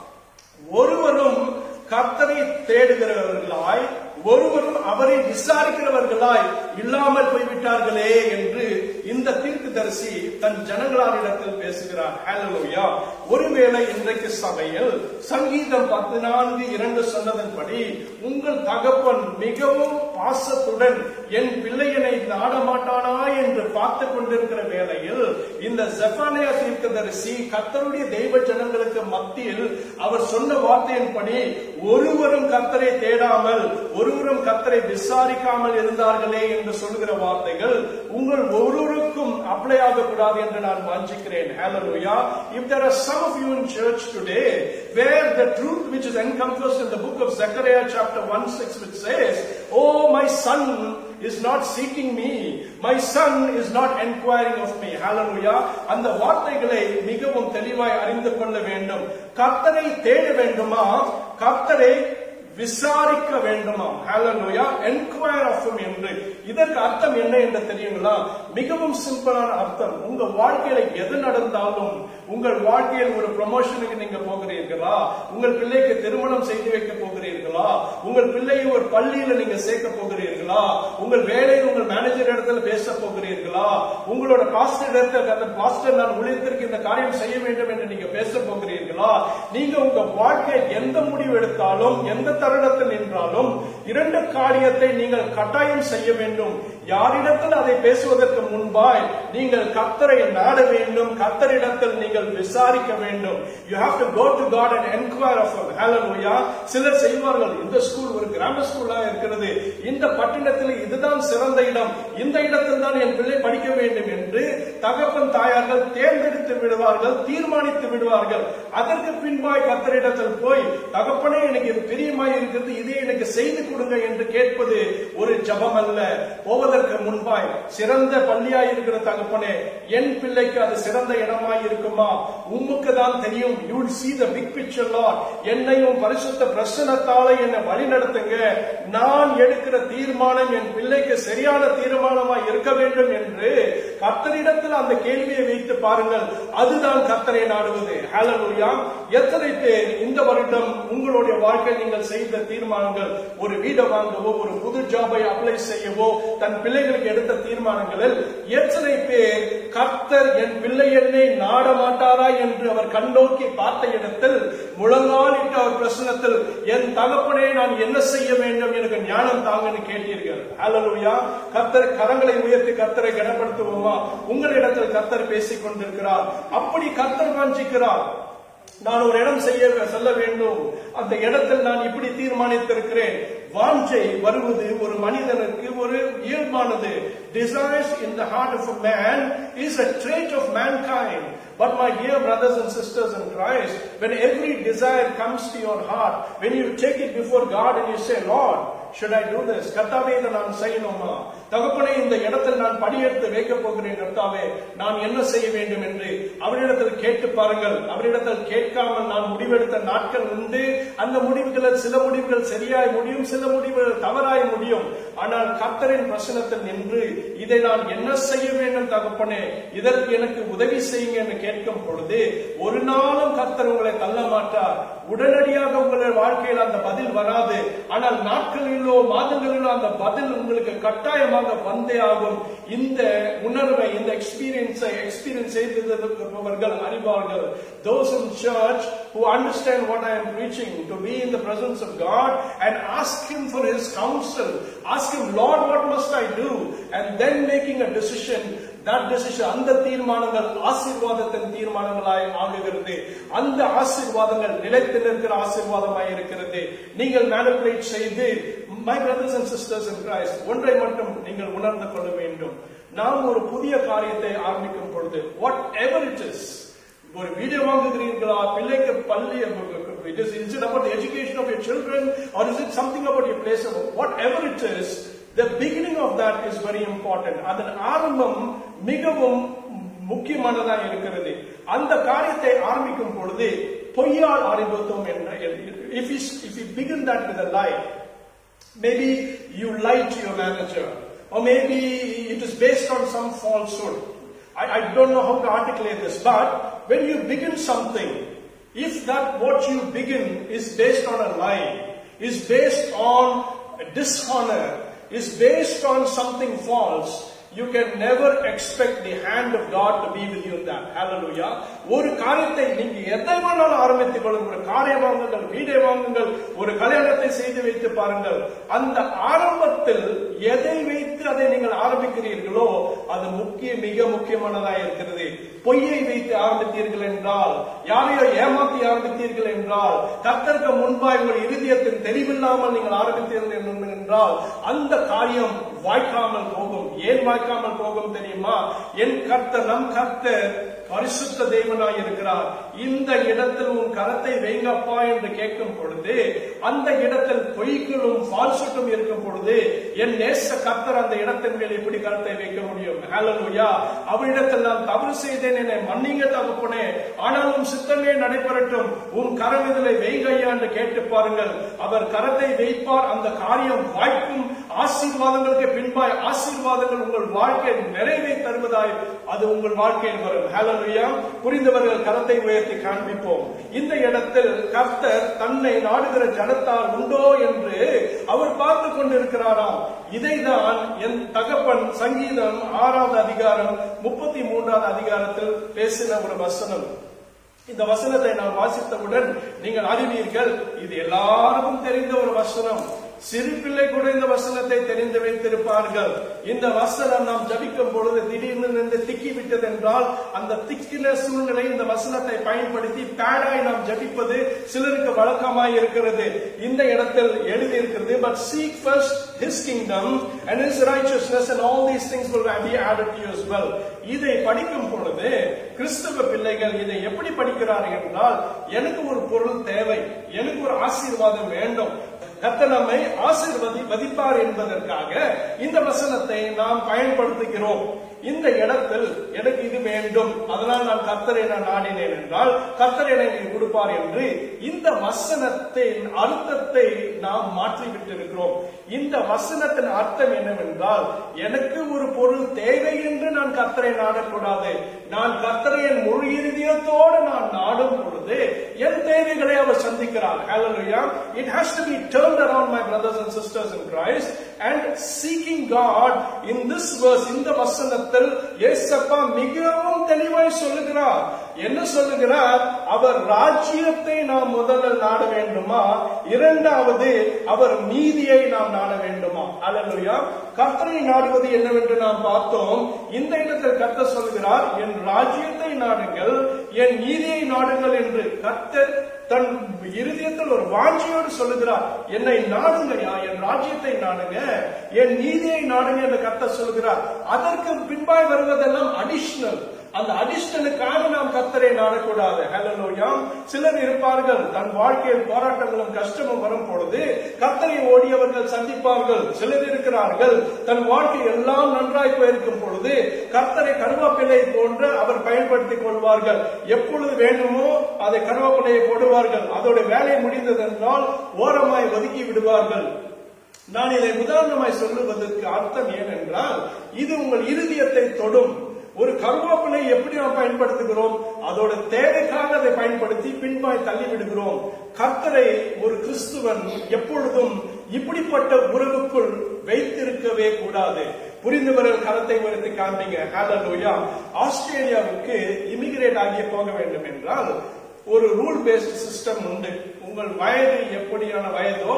Speaker 1: ஒருவரும் கர்த்தரை தேடுகிறவர்களாய் ஒருவரும் அவரை விசாரிக்கிறவர்களாய் இல்லாமல் போய்விட்டார்களே என்று இந்த தீர்க்கதரிசி தன் ஜனங்களாரிடத்தில் பேசுகிறார் ஹalleluya ஒருவேளை இன்றைக்கு சபையில் சங்கீதம் பதினான்கு இரண்டு சொன்னதன்படி உங்கள் தகப்பன் மிகவும் பாசத்துடன் என் பிள்ளையனை நாடமாட்டானா என்று பார்த்து கொண்டிருக்கிற வேளையில் இந்த ஜெஃபானியா தீர்க்கதரிசி கர்த்தருடைய தெய்வ ஜனங்களுக்கு மத்தியில் அவர் சொன்ன வார்த்தையின்படி ஒருவரும் கர்த்தரை தேடாமல் ஒருவரும் கர்த்தரை விசாரிக்காமல் இருந்தார்களே என்று சொல்கிற வார்த்தைகள் உங்கள் ஒருவருக்கும் அப்ளை ஆகக்கூடாது என்று நான் வாஞ்சிக்கிறேன் Hallelujah. If there are some of you in church today where the truth which is encompassed in the book of Zechariah chapter 1 6 which says, Oh my son is not seeking me. My son is not enquiring of me. Hallelujah. அந்த வார்த்தைகளை மிகவும் தெளிவாய் அறிந்து கொள்ள வேண்டும் கர்த்தரை தேட வேண்டுமா கர்த்தரை விசாரிக்க வேண்டுமா ஹalleluya என்கொயர் ஆஃப் him என்று இதற்கு அர்த்தம் என்ன என்று தெரியுங்களா மிகவும் சிம்பிளான அர்த்தம் உங்க வாழ்க்கையில எது நடந்தாலும் உங்கள் வாழ்க்கையில் ஒரு ப்ரமோஷனுக்கு நீங்க போகிறீர்களா உங்கள் பிள்ளைக்கு திருமணம் செய்து வைக்க போகிறீர்களா உங்கள் பிள்ளையை ஒரு பள்ளியில நீங்க சேர்க்க போகிறீர்களா உங்கள் வேலையில் உங்கள் மேனேஜர் இடத்துல பேச போகிறீர்களா உங்களோட பாஸ்டர் இடத்துல அந்த பாஸ்டர் நான் ஊழியத்திற்கு இந்த காரியம் செய்ய வேண்டும் என்று நீங்க பேச போகிறீர்களா நீங்க உங்க வாழ்க்கையில் எந்த முடிவு எடுத்தாலும் எந்த தருணத்தில் நின்றாலும் இரண்டு காரியத்தை நீங்கள் கட்டாயம் செய்ய வேண்டும் யாரிடத்தில் அதை பேசுவதற்கு முன்பாய் நீங்கள் கர்த்தரை நாட வேண்டும் கர்த்தரிடத்தில் நீங்கள் விசாரிக்க வேண்டும் you have to go to God and enquire of ஹalleluya சிலர் செய்வார்கள் இந்த ஸ்கூல் ஒரு கிராம ஸ்கூலா இருக்கிறது இந்த பட்டணத்தில் இதுதான் சிறந்த இடம் இந்த இடத்தில் தான் என் பிள்ளை படிக்க வேண்டும் என்று தகப்பன் தாயார்கள் தேர்ந்தெடுத்து விடுவார்கள் தீர்மானித்து விடுவார்கள் அதற்கு பின்பாய் கர்த்தரிடத்தில் போய் தகப்பனே எனக்கு இது பிரியமாய் இருக்கிறது இதே எனக்கு செய்து கொடுங்க என்று கேட்பது ஒரு ஜபம் அல்ல போவதற்கு முன்பாய் சிறந்த பள்ளியாய் இருக்கிற தகப்பனே என் பிள்ளைக்கு அது சிறந்த இடமாய் இருக்குமா உமக்கு தான் தெரியும் you see the big picture lord என்னையும் பரிசுத்த பிரசனத்தாலே என்னை வழி நடத்துங்க நான் எடுக்கிற தீர்மானம் என் பிள்ளைக்கு சரியான தீர்மானமாய் இருக்க வேண்டும் என்று கர்த்தரிடத்தில் அந்த கேள்வியை வைத்து பாருங்கள் அதுதான் கர்த்தரை நாடுவது ஹalleluya எத்தனை பேர் இந்த வருடம் உங்களுடைய வாழ்க்கையில் நீங்கள் செய்த தீர்மானங்கள் ஒரு வீடை வாங்கவோ ஒரு புது ஜாபை அப்ளை செய்யவோ தன் பிள்ளைகளுக்கு எடுத்த தீர்மானங்களில் எத்தனை பேர் கர்த்தர் என் பிள்ளை என்னை நாட மாட்டாரா என்று அவர் கண்ணோக்கி பார்த்த இடத்தில் முழங்காலிட்டு அவர் வசனத்தில் என் தகப்பனே நான் என்ன செய்ய வேண்டும் எனக்கு ஞானம் தாங்கன்னு கேட்டீர்கள் ஹalleluya கர்த்தர் கரங்களை உயர்த்தி கர்த்தரை கனப்படுத்துவோமா உங்களிடத்தில் கர்த்தர் பேசிக் கொண்டிருக்கிறார் அப்படி கர்த்தர் வாஞ்சிக்கிறார் நான் ஒரு இடம் செய்ய செல்ல வேண்டும் அந்த இடத்தில் நான் இப்படி தீர்மானித்திருக்கிறேன் வாஞ்சை வருவது ஒரு மனிதனுக்கு ஒரு இயல்பானது desires in the heart of a man is a trait of mankind but my dear brothers and sisters in Christ when every desire comes to your heart when you take it before God and you say Lord should I do this கர்த்தாவே இதை நான் செய்யணுமா தகப்பனே இந்த இடத்தில் நான் படியெடுத்து வைக்க போகிறேன் கர்த்தாவே நான் என்ன செய்ய வேண்டும் என்று அவரிடத்தில் கேட்டு பாருங்கள் அவரிடத்தில் கேட்காமல் நான் முடிவெடுத்த நாட்கள் உண்டு அந்த முடிவுகளில் சில முடிவுகள் சரியாய் முடியும் சில முடிவுகள் தவறாய் முடியும் ஆனால் கர்த்தரின் பிரசனத்தில் நின்று இதை நான் என்ன செய்ய வேண்டும் தகப்பனே இதற்கு எனக்கு உதவி செய்யுங்க என்று கேட்கும் பொழுது ஒரு நாளும் கர்த்தர் உங்களை தள்ள மாட்டார் உடனடியாக உங்களுடைய வாழ்க்கையில் அந்த பதில் வராது ஆனால் நாட்களிலோ மாதங்களிலோ அந்த பதில் உங்களுக்கு கட்டாயமாக வந்தே ஆகும் இந்த உணர்வை இந்த எக்ஸ்பீரியன்ஸை எக்ஸ்பீரியன்ஸ் செய்திருப்பவர்கள் அறிவார்கள் those in church who understand what I am preaching to be in the presence of God and ask him for his counsel ask him lord what must I do and then making a decision that decision அந்த தீர்மானங்கள் ஆசீர்வாதத்தின் தீர்மானங்களாய் ஆகுகிறது அந்த ஆசீர்வாதங்கள் நிலைத்து நிற்கிற ஆசீர்வாதமாய் இருக்கிறது நீங்கள் மேனிபுலேட் செய்து my brothers and sisters in Christ ஒன்றை மட்டும் நீங்கள் உணர்ந்து கொள்ள வேண்டும் நாம் ஒரு புதிய காரியத்தை ஆரம்பிக்கும் பொழுது வாட் எவர் இட் இஸ் ஒரு வீடியோ வாங்குகிறீர்களா பிள்ளைக்கு பள்ளி it is is it about the education of your children or is it something about your place of whatever it is the beginning of that is very important அதன் ஆரம்பம் மிகவும் முக்கியமானதா இருக்கிறது அந்த காரியத்தை ஆரம்பிக்கும் பொழுது பொய்யால் ஆரம்பித்தோம் என்ற if you if you begin that with a lie maybe you lied to your manager or maybe it is based on some falsehood I, I don't know how to articulate this but when you begin something if that what you begin is based on a lie is based on dishonor is based on something false you can never expect the hand of God to be with you in that. Hallelujah. ஒரு காரியத்தை நீங்க எதை வேணாலும் ஆரம்பித்துக் கொள்ளுங்கள் ஒரு காரியம் வாங்குங்கள் வீடை வாங்குங்கள் ஒரு கல்யாணத்தை செய்து வைத்து பாருங்கள் அந்த ஆரம்பத்தில் எதை வைத்து அதை நீங்கள் ஆரம்பிக்கிறீர்களோ அது முக்கிய மிக முக்கியமானதா இருக்கிறது பொய்யை வைத்து ஆரம்பித்தீர்கள் என்றால் யாரையோ ஏமாத்தி ஆரம்பித்தீர்கள் என்றால் கத்தருக்கு முன்பாய் உங்கள் இருதயத்தின் தெரிவில்லாமல் நீங்கள் ஆரம்பித்தீர்கள் என்றால் அந்த காரியம் வாய்க்காமல் போகும் ஏன் வாய்க்காமல் போகும் தெரியுமா என் கர்த்தர் நம் கர்த்தர் பரிசுத்த தேவனாய் இருக்கிறார் இந்த இடத்தில் உன் கரத்தை வைங்கப்பா என்று கேட்கும் பொழுது அந்த இடத்தில் பொய்களும் ஃபால்சுட்டும் இருக்கும் பொழுது என் நேச கர்த்தர் அந்த இடத்தின் மேல் எப்படி கரத்தை வைக்க முடியும் ஹalleluya அவரிடத்தில் நான் தவறு செய்தேன் என்னை மன்னிங்க தகப்பனே ஆனாலும் சித்தமே நடைபெறட்டும் உன் கரம் இதில் வைகையா என்று கேட்டு பாருங்கள் அவர் கரத்தை வைப்பார் அந்த காரியம் வாய்க்கும் ஆசீர்வாதங்களுக்கு பின்பாய் ஆசீர்வாதங்கள் உங்கள் வாழ்க்கை நிறைவை தருவதாய் அது உங்கள் வாழ்க்கையில் வரும் ஹalleluya புரிந்தவர்கள் கரத்தை உயர்த்தி காண்பிப்போம் இந்த இடத்தில் கர்த்தர் தன்னை நாடுகிற ஜனத்தால் உண்டோ என்று அவர் பார்த்து கொண்டிருக்கிறாராம் இதைதான் என் தகப்பன் சங்கீதம் ஆறாவது அதிகாரம் முப்பத்தி மூன்றாவது அதிகாரத்தில் பேசின ஒரு வசனம் இந்த வசனத்தை நான் வாசித்தவுடன் நீங்கள் அறிவீர்கள் இது எல்லாருக்கும் தெரிந்த ஒரு வசனம் சிறு பிள்ளை கூட இந்த வசனத்தை தெரிந்து வைத்திருப்பார்கள் இந்த வசனம் நாம் ஜபிக்கும் பொழுது திடீர்னு நின்று திக்கி விட்டது என்றால் அந்த திக்கின சூழ்நிலை இந்த வசனத்தை பயன்படுத்தி பேடாய் நாம் ஜபிப்பது சிலருக்கு வழக்கமாய் இருக்கிறது இந்த இடத்தில் எழுதி இருக்கிறது but seek first his kingdom and his righteousness and all these things will be added to you as well இதை படிக்கும் பொழுது கிறிஸ்தவ பிள்ளைகள் இதை எப்படி படிக்கிறார்கள் என்றால் எனக்கு ஒரு பொருள் தேவை எனக்கு ஒரு ஆசீர்வாதம் வேண்டும் கர்த்தர் நம்மை ஆசீர்வதி வதிப்பார் என்பதற்காக இந்த வசனத்தை நாம் பயன்படுத்துகிறோம் இந்த இடத்தில் எனக்கு இது வேண்டும் அதனால் நான் கர்த்தரை நான் நாடினேன் என்றால் கர்த்தர் எனக்கு கொடுப்பார் என்று இந்த வசனத்தின் அர்த்தத்தை நாம் மாற்றிவிட்டிருக்கிறோம் இந்த வசனத்தின் அர்த்தம் என்னவென்றால் எனக்கு ஒரு பொருள் தேவை என்று நான் கர்த்தரை நாடக்கூடாது நான் கர்த்தரை என் முழு இருதயத்தோடு நான் நாடும் பொழுது என் தேவைகளை அவர் சந்திக்கிறார் Hallelujah. It has to be turned around, my brothers and sisters in Christ, and seeking God in this verse, இந்த வசனத்தில் ஏசப்பா மிகவும் தெளிவாய் சொல்லுகிறார் என்ன சொல்லுகிறார் அவர் ராஜ்யத்தை நாம் முதல்ல நாட வேண்டுமா இரண்டாவது அவர் நீதியை நாம் நாட வேண்டுமா அல்லா கர்த்தரை நாடுவது என்னவென்று நாம் பார்த்தோம் இந்த இடத்தில் கர்த்தர் சொல்லுகிறார் என் ராஜ்யத்தை நாடுங்கள் என் நீதியை நாடுங்கள் என்று கர்த்தர் தன் இருதயத்தில் ஒரு வாஞ்சியோடு சொல்லுகிறார் என்னை நாடுங்கயா என் ராஜ்யத்தை நாடுங்க என் நீதியை நாடுங்க என்று கர்த்தர் சொல்லுகிறார் அதற்கு பின்பாய் வருவதெல்லாம் அடிஷனல் அந்த அடிஷனலுக்காக நாம் கத்தரை நாடக்கூடாது ஹலலோயா சிலர் இருப்பார்கள் தன் வாழ்க்கையில் போராட்டங்களும் கஷ்டமும் வரும் பொழுது கத்தரை ஓடியவர்கள் சந்திப்பார்கள் சிலர் இருக்கிறார்கள் தன் வாழ்க்கை எல்லாம் நன்றாய் போயிருக்கும் பொழுது கத்தரை கருவேப்பிலை போன்று அவர் பயன்படுத்திக் கொள்வார்கள் எப்பொழுது வேண்டுமோ அதை கருவேப்பிலையை போடுவார்கள் அதோட வேலை முடிந்ததென்றால் ஓரமாய் ஒதுக்கி விடுவார்கள் நான் இதை உதாரணமாய் சொல்லுவதற்கு அர்த்தம் ஏனென்றால் இது உங்கள் இருதயத்தை தொடும் ஒரு கருவேப்பிலை எப்படி நாம் பயன்படுத்துகிறோம் அதோட தேவைக்காக அதை பயன்படுத்தி பின்பாய் தள்ளி விடுகிறோம் கர்த்தரை ஒரு கிறிஸ்துவன் எப்பொழுதும் இப்படிப்பட்ட உறவுக்குள் வைத்திருக்கவே கூடாது புரிந்தவர்கள் கரத்தை உயர்த்தி காண்பீங்க ஹalleluya ஆஸ்திரேலியாவுக்கு இமிகிரேட் ஆகிய போக வேண்டும் என்றால் ஒரு ரூல் பேஸ்ட் சிஸ்டம் உண்டு உங்கள் வயது எப்படியான வயதோ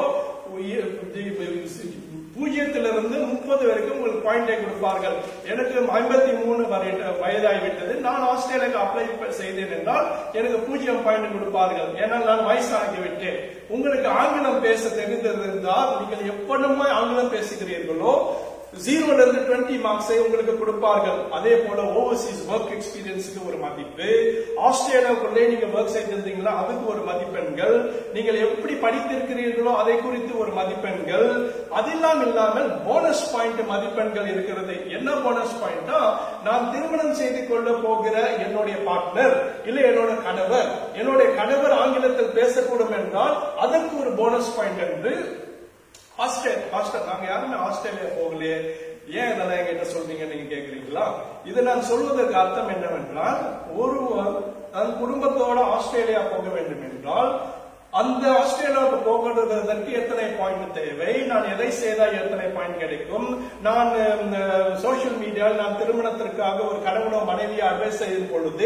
Speaker 1: பூஜ்ஜியத்திலிருந்து முப்பது வரைக்கும் உங்களுக்கு பாயிண்டை கொடுப்பார்கள் எனக்கு ஐம்பத்தி மூணு வயதாகிவிட்டது நான் ஆஸ்திரேலியாவுக்கு அப்ளை செய்தேன் என்றால் எனக்கு பூஜ்ஜியம் பாயிண்ட் கொடுப்பார்கள் ஏன்னால் நான் வயசாகிவிட்டேன் உங்களுக்கு ஆங்கிலம் பேச தெரிந்திருந்தால் நீங்கள் எப்பொழுதுமே ஆங்கிலம் பேசுகிறீர்களோ ஜீரோல இருந்து டுவெண்ட்டி மார்க்ஸை உங்களுக்கு கொடுப்பார்கள் அதே போல ஓவர்சீஸ் ஒர்க் எக்ஸ்பீரியன்ஸுக்கு ஒரு மதிப்பு ஆஸ்திரேலியாவுக்குள்ளே நீங்க ஒர்க் செய்திருந்தீங்களா அதுக்கு ஒரு மதிப்பெண்கள் நீங்கள் எப்படி படித்திருக்கிறீர்களோ அதை குறித்து ஒரு மதிப்பெண்கள் அதெல்லாம் இல்லாமல் போனஸ் பாயிண்ட் மதிப்பெண்கள் இருக்கிறது என்ன போனஸ் பாயிண்டா நான் திருமணம் செய்து கொள்ள போகிற என்னுடைய பார்ட்னர் இல்ல என்னோட கணவர் என்னுடைய கணவர் ஆங்கிலத்தில் பேசக்கூடும் என்றால் அதற்கு ஒரு போனஸ் பாயிண்ட் என்று ஹாஸ்டல் ஹாஸ்டல் நாங்க யாருமே ஆஸ்திரேலியா போகலையே ஏன் இதெல்லாம் என்கிட்ட சொல்றீங்க நீங்க கேக்குறீங்களா இது நான் சொல்வதற்கு அர்த்தம் என்னவென்றால் ஒருவர் தன் குடும்பத்தோட ஆஸ்திரேலியா போக வேண்டும் என்றால் அந்த ஆஸ்திரேலியாவுக்கு போகிறதற்கு எத்தனை பாயிண்ட் தேவை நான் எதை செய்தால் எத்தனை பாயிண்ட் கிடைக்கும் நான் சோசியல் மீடியாவில் நான் திருமணத்திற்காக ஒரு கணவனோ மனைவியை அட்வைஸ் செய்யும் பொழுது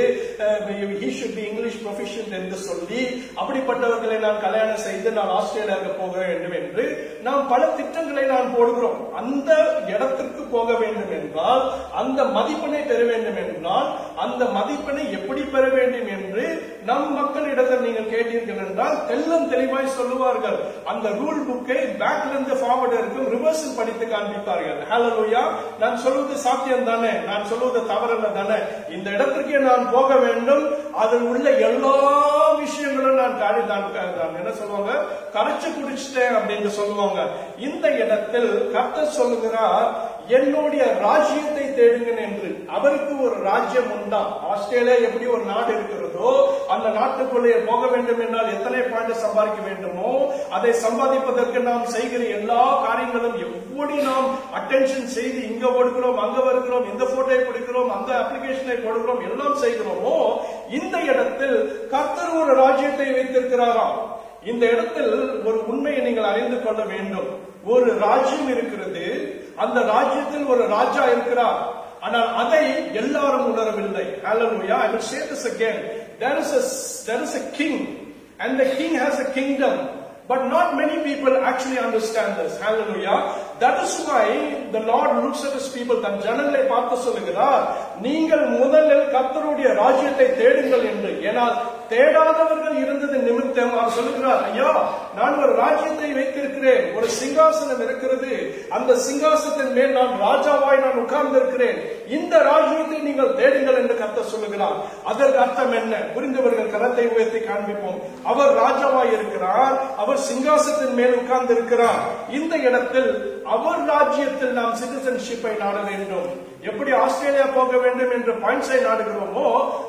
Speaker 1: he should be English profession என்று சொல்லி அப்படிப்பட்டவர்களை நான் கல்யாணம் செய்து நான் ஆஸ்திரேலியாவுக்கு போக வேண்டும் என்று நாம் பல திட்டங்களை நான் போடுகிறோம் அந்த இடத்திற்கு போக வேண்டும் என்றால் அந்த மதிப்பெண்ணை பெற வேண்டும் என்றால் அந்த மதிப்பெண்ணை எப்படி பெற வேண்டும் என்று நம் மக்களிடத்தில் நீங்கள் கேட்டீர்கள் என்றால் தெல்லம் தெளிவாய் சொல்லுவார்கள் அந்த ரூல் புக்கை பேக்ல இருந்து ஃபார்வர்ட் இருக்கும் ரிவர்ஸில் படித்து காண்பிப்பார்கள் ஹalleluya நான் சொல்வது சாத்தியம் தானே நான் சொல்வது தவறல்ல தானே இந்த இடத்திற்கே நான் போக வேண்டும் அதில் உள்ள எல்லா விஷயங்களும் நான் காரி நான் என்ன சொல்லுவாங்க கரைச்சு குடிச்சிட்டேன் அப்படின்னு சொல்லுவாங்க இந்த இடத்தில் கர்த்தர் சொல்லுகிறார் என்னுடைய ராஜ்யத்தை தேடுங்கள் என்று அவருக்கு ஒரு ராஜ்யம் உண்டா ஆஸ்திரேலியா எப்படி ஒரு நாடு இருக்கிறதோ அந்த நாட்டுக்குள்ளே போக வேண்டும் என்றால் எத்தனை பாயிண்ட் சம்பாதிக்க வேண்டுமோ அதை சம்பாதிப்பதற்கு நாம் செய்கிற எல்லா காரியங்களும் எப்படி நாம் அட்டென்ஷன் செய்து இங்க கொடுக்கிறோம் அங்க வருகிறோம் இந்த போட்டோயை கொடுக்கிறோம் அந்த அப்ளிகேஷனை கொடுக்கிறோம் எல்லாம் செய்கிறோமோ இந்த இடத்தில் கர்த்தர் ஒரு ராஜ்யத்தை வைத்திருக்கிறாராம் இந்த இடத்தில் ஒரு உண்மையை நீங்கள் அறிந்து கொள்ள வேண்டும் ஒரு ராஜ்யம் இருக்கிறது அந்த ராஜ்யத்தில் ஒரு ராஜா இருக்கிறார் ஆனால் அதை எல்லாரும் உணரவில்லை Hallelujah. I will say this again. There is a there is a king, and the king has a kingdom. But not many people actually understand this. Hallelujah. That is why the Lord looks at his people. தன் ஜனங்களை பார்த்து சொல்லுகிறார் நீங்கள் முதலில் கர்த்தருடைய ராஜ்யத்தை தேடுங்கள் என்று ஏனால் தேடாதவர்கள் இருந்தது நிமித்தம் அவர் சொல்லுகிறார் ஐயா நான் ஒரு ராஜ்யத்தை வைத்திருக்கிறேன் ஒரு சிங்காசனம் இருக்கிறது அந்த சிங்காசனத்தின் மேல் நான் ராஜாவாய் நான் உட்கார்ந்து இருக்கிறேன் இந்த ராஜ்யத்தை நீங்கள் தேடுங்கள் என்று கர்த்தர் சொல்லுகிறார் அதற்கு அர்த்தம் என்ன புரிந்தவர்கள் கரத்தை உயர்த்தி காண்பிப்போம் அவர் ராஜாவாய் இருக்கிறார் அவர் சிங்காசனத்தின் மேல் உட்கார்ந்து இருக்கிறார் இந்த இடத்தில் அவர் ராஜ்யத்தில் நாம் சிட்டிசன்ஷிப்பை நாட வேண்டும் எப்படி ஆஸ்திரேலியா போக வேண்டும் என்று பாயிண்ட்ஸை நாடுகிறோமோ அவர்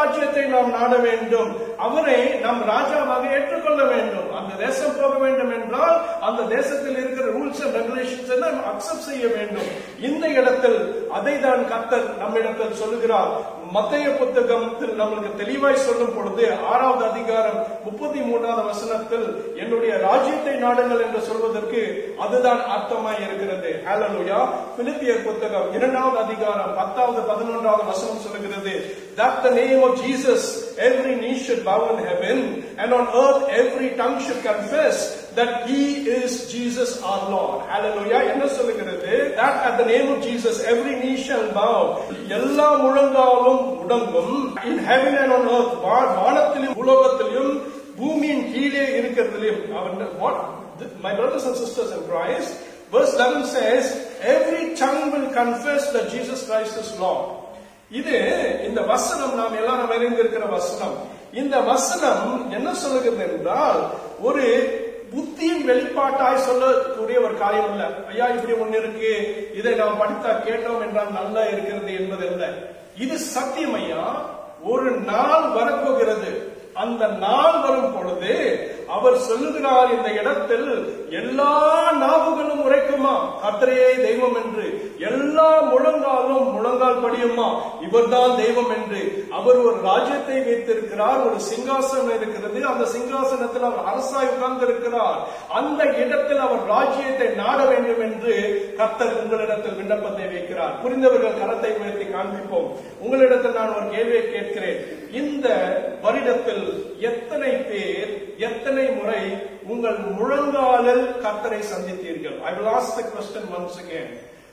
Speaker 1: ராஜ்யத்தை நாம் நாட வேண்டும் அவரை நம் ராஜாவாக ஏற்றுக்கொள்ள வேண்டும் அந்த தேசம் போக வேண்டும் என்றால் அந்த தேசத்தில் இருக்கிற ரூல்ஸ் அண்ட் ரெகுலேஷன்ஸ் எல்லாம் அக்செப்ட் செய்ய வேண்டும் இந்த இடத்தில் அதை தான் கத்தர் நம்மிடத்தில் சொல்லுகிறார் மத்திய புத்தகத்தில் நம்மளுக்கு தெளிவாய் சொல்லும் பொழுது ஆறாவது அதிகாரம் முப்பத்தி மூன்றாவது வசனத்தில் என்னுடைய ராஜ்யத்தை நாடுங்கள் என்று சொல்வதற்கு அதுதான் அர்த்தமாய் இருக்கிறது ஹalleluya பிலிப்பியர் புத்தகம் இரண்டாவது அதிகாரம் பத்தாவது பதினொன்றாவது வசனம் சொல்லுகிறது that the name of Jesus every knee should bow in heaven and on earth every tongue should confess that he is Jesus our Lord hallelujah என்ன சொல்லுகிறது that at the name of Jesus every knee shall bow எல்லா முழங்காலும் முடங்கும் in heaven and on earth வா- வானத்திலும் உலோகத்திலும் பூமியின் கீழே இருக்கிறதிலும் அவன் what my brothers and sisters in Christ verse 11 says every tongue will confess that Jesus Christ is Lord இது இந்த வசனம் நாம் எல்லாரும் அறிந்திருக்கிற வசனம் இந்த வசனம் என்ன சொல்லுகிறது என்றால் ஒரு புத்தியின் வெளிப்பாட்டாய் சொல்லக்கூடிய ஒரு காரியம் அல்ல ஐயா இப்படி ஒண்ணு இருக்கு இதை நாம் படித்தா கேட்டோம் என்றால் நல்லா இருக்கிறது என்பது அல்ல இது சத்தியம் ஐயா ஒரு நாள் வரப்போகிறது அந்த நாள் வரும் பொழுது அவர் சொல்லுகிறார் இந்த இடத்தில் எல்லா நாவுகளும் உரைக்குமா கர்த்தரே தெய்வம் என்று எல்லா முழங்காலும் முழங்கால் படியுமா இவர்தான் தெய்வம் என்று அவர் ஒரு ராஜ்யத்தை வைத்திருக்கிறார் ஒரு சிங்காசனம் இருக்கிறது அந்த சிங்காசனத்தில் அவர் அரசாய் உட்கார்ந்து இருக்கிறார் அந்த இடத்தில் அவர் ராஜ்யத்தை நாட வேண்டும் என்று கர்த்தர் உங்களிடத்தில் விண்ணப்பத்தை வைக்கிறார் புரிந்தவர்கள் கரத்தை உயர்த்தி காண்பிப்போம் உங்களிடத்தில் நான் ஒரு கேள்வியை கேட்கிறேன் இந்த வருடத்தில் எத்தனை பேர் எத்தனை முறை உங்கள் முழங்காலில் கர்த்தரை சந்தித்தீர்கள் ஐ will ask the question once again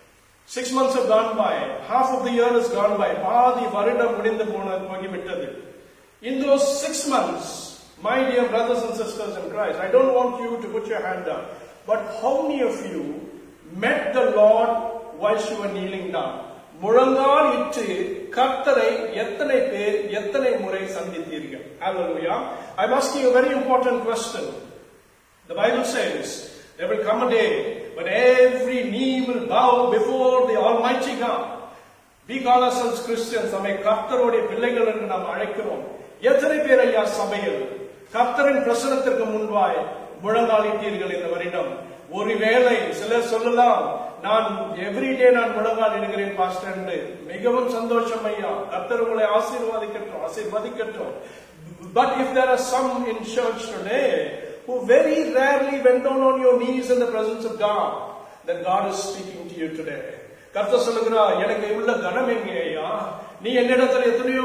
Speaker 1: Six months have gone by. Half of the year has gone by. பாதி வருடம் முடிந்து போன போய்விட்டது. In those six months, my dear brothers and sisters in Christ, I don't want you to put your hand up, but how many of you met the Lord whilst you were kneeling down? முழங்கால் இட்டு கர்த்தரை எத்தனை பேர் எத்தனை முறை சந்தித்தீர்கள் Hallelujah. I'm asking you a very important question. The Bible says there will come a day when every knee will bow before the Almighty God. We call ourselves Christians. நம்மை கர்த்தருடைய பிள்ளைகள் என்று நாம் அழைக்கிறோம் எத்தனை பேர் ஐயா சபையில் கர்த்தரின் பிரசனத்திற்கு முன்பாய் முழங்காலிட்டீர்கள் இந்த வருடம் ஒருவேளை சிலர் சொல்லலாம் நான் எவ்ரிடே நான் முழங்கால் இடுகிறேன் பாஸ்டர் என்று மிகவும் சந்தோஷம் ஐயா கர்த்தர் உங்களை ஆசீர்வாதிக்கட்டும் ஆசீர்வதிக்கட்டும் But if there are some in church today who very rarely went down on your knees in the presence of God, then God is speaking to you today. கர்த்தர் சொல்லுகிறா எனக்கு உள்ள கனம் எங்கே ஐயா நீ என்னிடத்தில் எத்தனையோ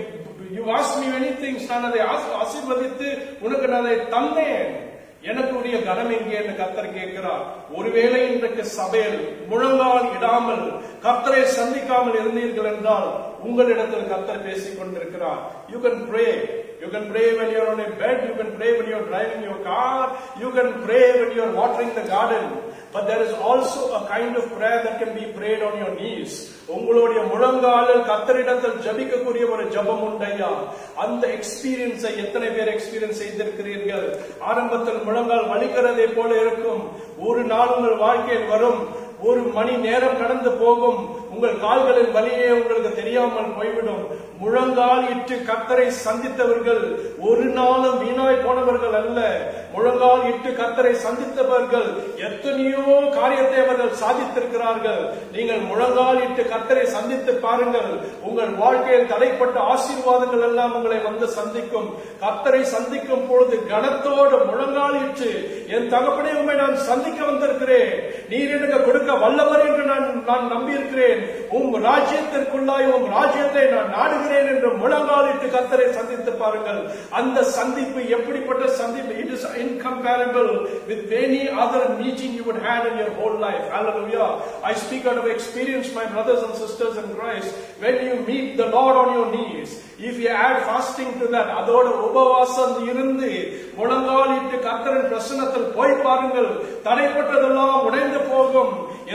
Speaker 1: you ask me many things நான் அதை ஆசி- ஆசீர்வதித்து உனக்கு நான் அதை தந்தேன் எனக்கு உரிய கனம் எங்கே என்று கர்த்தர் கேட்கிறார் ஒருவேளை இன்றைக்கு சபையில் முழங்கால் இடாமல் கர்த்தரை சந்திக்காமல் இருந்தீர்கள் என்றால் உங்களிடத்தில் கர்த்தர் பேசிக் கொண்டிருக்கிறார் you can pray You can pray when you're on a bed, you can pray when you're driving your car, you can pray when you're watering the garden. But there is also a kind of prayer that can be prayed on your knees. உங்களுடைய முழங்காலில் கத்தரிடத்தில் ஜபிக்கக்கூடிய ஒரு ஜபம் உண்டையா அந்த எக்ஸ்பீரியன்ஸை எத்தனை பேர் experience செய்திருக்கிறீர்கள் ஆரம்பத்தில் முழங்கால் வலிக்கிறதே போல இருக்கும் ஒரு நாள் உங்கள் வாழ்க்கையில் வரும் ஒரு மணி நேரம் கடந்து போகும் உங்கள் கால்களின் வலியே உங்களுக்கு தெரியாமல் போய்விடும் முழங்கால் இட்டு கத்தரை சந்தித்தவர்கள் ஒரு நாளும் வீணாய் போனவர்கள் அல்ல முழங்கால் இட்டு கத்தரை சந்தித்தவர்கள் எத்தனையோ காரியத்தை அவர்கள் சாதித்திருக்கிறார்கள் நீங்கள் முழங்கால் இட்டு கத்தரை சந்தித்து பாருங்கள் உங்கள் வாழ்க்கையில் தடைப்பட்ட ஆசீர்வாதங்கள் எல்லாம் உங்களை வந்து சந்திக்கும் கத்தரை சந்திக்கும் பொழுது கனத்தோடு முழங்கால் இட்டு என் தகப்பனே உண்மை நான் சந்திக்க வந்திருக்கிறேன் நீர் எனக்கு கொடுக்க வல்லவர் என்று நான் நான் நம்பியிருக்கிறேன் உம் ராஜ்யத்திற்குள்ளாய் உம் ராஜ்யத்தை நான் நாடுகிறேன் என்று முழங்காலிட்டு கத்தரை சந்தித்து பாருங்கள் அந்த சந்திப்பு எப்படிப்பட்ட சந்திப்பு it is incomparable with any other meeting you would had in your whole life hallelujah i speak out of experience my brothers and sisters in christ when you meet the lord on your knees if you add fasting to that அதோட உபவாசம் இருந்து முழங்காலிட்டு கர்த்தரின் பிரசனத்தில் போய் பாருங்கள் தடைப்பட்டதெல்லாம் உடைந்து போகும்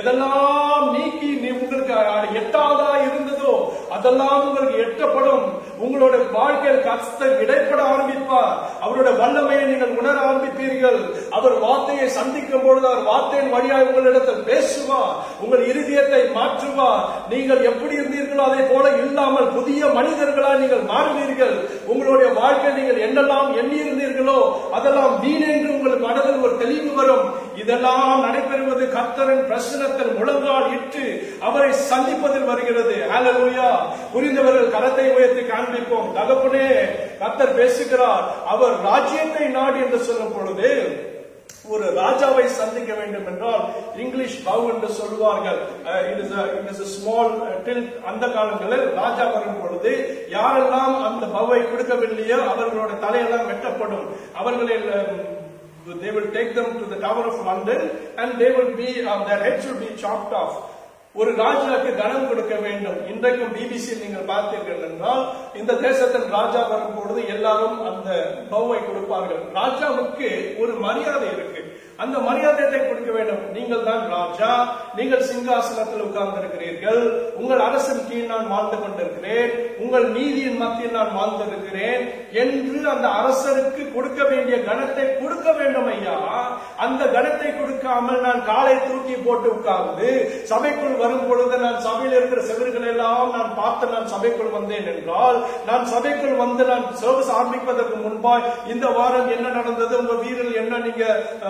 Speaker 1: எதெல்லாம் நீக்கி நீ உங்களுக்கு எட்டாவதா இருந்ததோ அதெல்லாம் உங்களுக்கு எட்டப்படும் உங்களோட வாழ்க்கையில் கர்த்தர் இடைப்பட ஆரம்பிப்பார் அவருடைய வல்லமையை நீங்கள் உணர ஆரம்பிப்பீர்கள் அவர் வார்த்தையை சந்திக்கும் பொழுது அவர் வார்த்தையின் வழியாக உங்களிடத்தில் பேசுவார் உங்கள் இருதயத்தை மாற்றுவார் நீங்கள் எப்படி இருந்தீர்களோ அதே போல இல்லாமல் புதிய மனிதர்களா நீங்கள் மாறுவீர்கள் உங்களுடைய வாழ்க்கை நீங்கள் என்னெல்லாம் எண்ணி இருந்தீர்களோ அதெல்லாம் வீண் என்று உங்களுக்கு மனதில் ஒரு தெளிவு வரும் இதெல்லாம் நடைபெறுவது கர்த்தரின் பிரசனத்தில் முழங்கால் இட்டு அவரை சந்திப்பதில் வருகிறது ஹalleluya புரிந்தவர்கள் கரத்தை உயர்த்தி காண்பிப்போம் தகப்பனே கர்த்தர் பேசுகிறார் அவர் ராஜ்யத்தை நாடு என்று சொல்லும் பொழுது ஒரு ராஜாவை சந்திக்க வேண்டும் என்றால் இங்கிலீஷ் பவ் என்று சொல்வார்கள் it is it is small டில் அந்த காலங்களில் ராஜா வரும் பொழுது யாரெல்லாம் அந்த பவ்வை கொடுக்கவில்லையோ அவர்களோட தலையெல்லாம் வெட்டப்படும் அவர்களில் um, they will take them to the Tower of London and they will be um, their heads will be chopped off ஒரு ராஜாவுக்கு கனம் கொடுக்க வேண்டும் இன்றைக்கும் பிபிசி நீங்கள் பார்த்தீர்கள் என்றால் இந்த தேசத்தின் ராஜா வரும்பொழுது எல்லாரும் அந்த பௌவை கொடுப்பார்கள் ராஜாவுக்கு ஒரு மரியாதை இருக்கு அந்த மரியாதையை கொடுக்க வேண்டும் நீங்கள் தான் ராஜா நீங்கள் சிங்காசனத்தில் உட்கார்ந்திருக்கிறீர்கள் உங்கள் அரசின் கீழ் நான் வாழ்ந்து கொண்டிருக்கிறேன் உங்கள் நீதியின் மத்தியில் நான் வாழ்ந்திருக்கிறேன் என்று அந்த அரசருக்கு கொடுக்க வேண்டிய கனத்தை கொடுக்க வேண்டும் ஐயா அந்த கனத்தை கொடுக்காமல் நான் காலை தூக்கி போட்டு உட்கார்ந்து சபைக்குள் வரும் பொழுது நான் சபையில் இருக்கிற செவர்கள் எல்லாம் நான் பார்த்து நான் சபைக்குள் வந்தேன் என்றால் நான் சபைக்குள் வந்து நான் சர்வீஸ் ஆரம்பிப்பதற்கு முன்பாய் இந்த வாரம் என்ன நடந்தது உங்க வீரில் என்ன நீங்க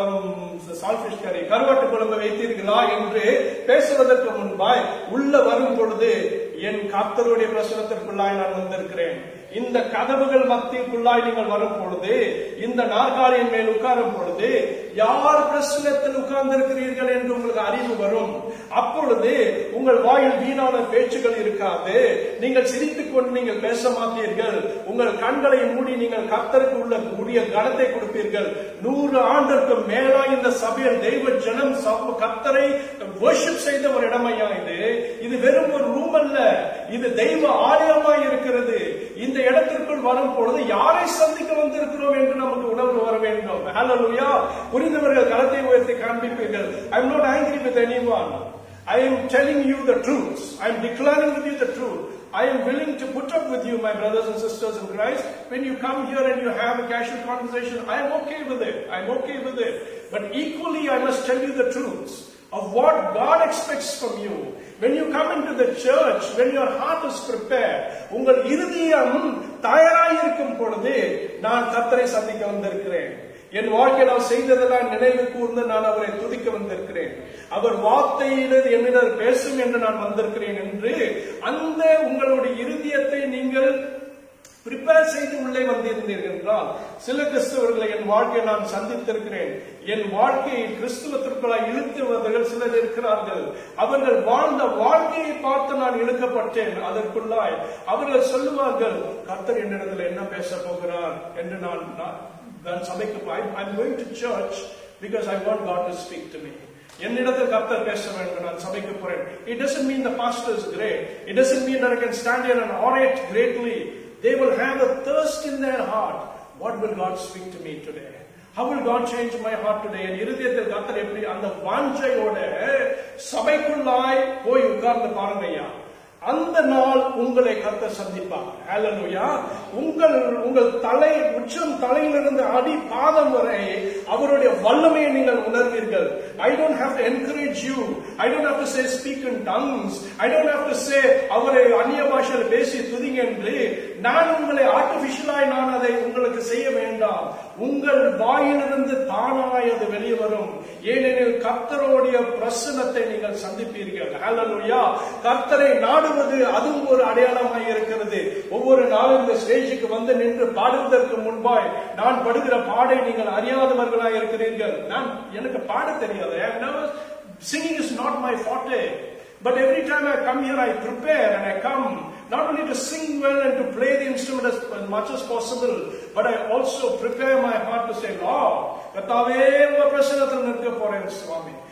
Speaker 1: சால்பிஷ் கறி கருவாட்டு குழம்பு வைத்தீர்களா என்று பேசுவதற்கு முன்பாய் உள்ள வரும் பொழுது என் கர்த்தருடைய பிரசனத்திற்குள்ளாய் நான் வந்திருக்கிறேன் இந்த கதவுகள் மத்தியக்குள்ளாய் நீங்கள் வரும் பொழுது இந்த நாற்காலியின் மேல் உட்காரும் பொழுது யார் பிரசனத்தில் உட்கார்ந்திருக்கிறீர்கள் என்று உங்களுக்கு அறிவு வரும் அப்பொழுது உங்கள் வாயில் வீணான பேச்சுகள் இருக்காது நீங்கள் சிரித்துக் கொண்டு நீங்கள் பேச மாட்டீர்கள் உங்கள் கண்களை மூடி நீங்கள் கர்த்தருக்கு உள்ள உரிய கனத்தை கொடுப்பீர்கள் நூறு ஆண்டிற்கு மேலா இந்த சபையில் தெய்வ ஜனம் சப- கர்த்தரை வர்ஷிப் செய்த ஒரு இடமையா இது இது வெறும் ஒரு ரூம் அல்ல இது தெய்வ ஆலயமாய் இருக்கிறது இந்த இடத்திற்குள் வரும் பொழுது யாரை சந்திக்க வந்திருக்கிறோம் என்று நமக்கு உணர்வு வர வேண்டும் ஹalleluya புரிந்தவர்கள் கரத்தை உயர்த்தி காண்பிப்பீர்கள் I am not angry with anyone I am telling you the truth. I am declaring with you the truth. I am willing to put up with you, my brothers and sisters in Christ. When you come here and you have a casual conversation, I am okay with it. I am okay with it. But equally, I must tell you the truth of what God expects from you. When you come into the church, when your heart is prepared, உங்கள் இருதயம் தயாராய் இருக்கும் பொழுது நான் கத்தரை சந்திக்க வந்திருக்கிறேன் என் வாழ்க்கையில் அவர் செய்ததெல்லாம் நினைவு கூர்ந்து நான் அவரை துதிக்க வந்திருக்கிறேன் அவர் வார்த்தையிலிருந்து என்னிடம் பேசும் என்று நான் வந்திருக்கிறேன் என்று அந்த உங்களுடைய இருதயத்தை நீங்கள் ப்ரிப்பேர் செய்து உள்ளே வந்திருந்தீர்கள் என்றால் சில கிறிஸ்தவர்களை என் வாழ்க்கையை நான் சந்தித்திருக்கிறேன் என் வாழ்க்கையை கிறிஸ்துவத்திற்குள்ளாய் இழுத்துவர்கள் சிலர் இருக்கிறார்கள் அவர்கள் வாழ்ந்த வாழ்க்கையை பார்த்து நான் இழுக்கப்பட்டேன் அதற்குள்ளாய் அவர்கள் சொல்லுவார்கள் கர்த்தர் என்னிடத்தில் என்ன பேச போகிறார் என்று நான் நான் நான் சபைக்கு I'm going to church because I want God to speak to me என்னிடத்தில் கர்த்தர் பேச வேண்டும் நான் சபைக்கு போறேன் it doesn't mean the pastor is great it doesn't mean that I can stand here and orate greatly they will have a thirst in their heart what will God speak to me today how will God change my heart today என் இருதயத்தில் கர்த்தர் எப்படி அந்த வாஞ்சையோட சபைக்குள்ளாய் போய் உட்கார்ந்து பாருங்க ஐயா அந்த நாள் உங்களை கர்த்தர் சந்திப்பார் ஹalleluya உங்கள் உங்கள் தலை உச்சம் தலையிலிருந்து அடி பாதம் வரை அவருடைய வல்லமையை நீங்கள் உணர்வீர்கள் I don't have to encourage you I don't have to say speak in tongues I don't have to say அவரை அந்நிய பாஷையில் பேசி துதிங்க என்று நான் உங்களை ஆர்டிபிஷியலாய் நான் அதை உங்களுக்கு செய்ய வேண்டாம் உங்கள் வாயிலிருந்து தானாய் அது வெளியே வரும் ஏனெனில் கர்த்தருடைய பிரசனத்தை நீங்கள் சந்திப்பீர்கள் ஹalleluya கர்த்தரை நாடுவது அதுவும் ஒரு அடையாளமாய் இருக்கிறது ஒவ்வொரு நாளும் இந்த ஸ்டேஜுக்கு வந்து நின்று பாடுவதற்கு முன்பாய் நான் படுகிற பாடை நீங்கள் அறியாதவர்களாய் இருக்கிறீர்கள் நான் எனக்கு பாட தெரியாது I have never singing is not my forte but every time I come here I prepare and I come not only to sing well and to play the instrument as, as much as possible, but I also prepare my heart to say, Lord, கத்தாவே உங்க பிரசனத்தில் நிற்க போறேன் சுவாமி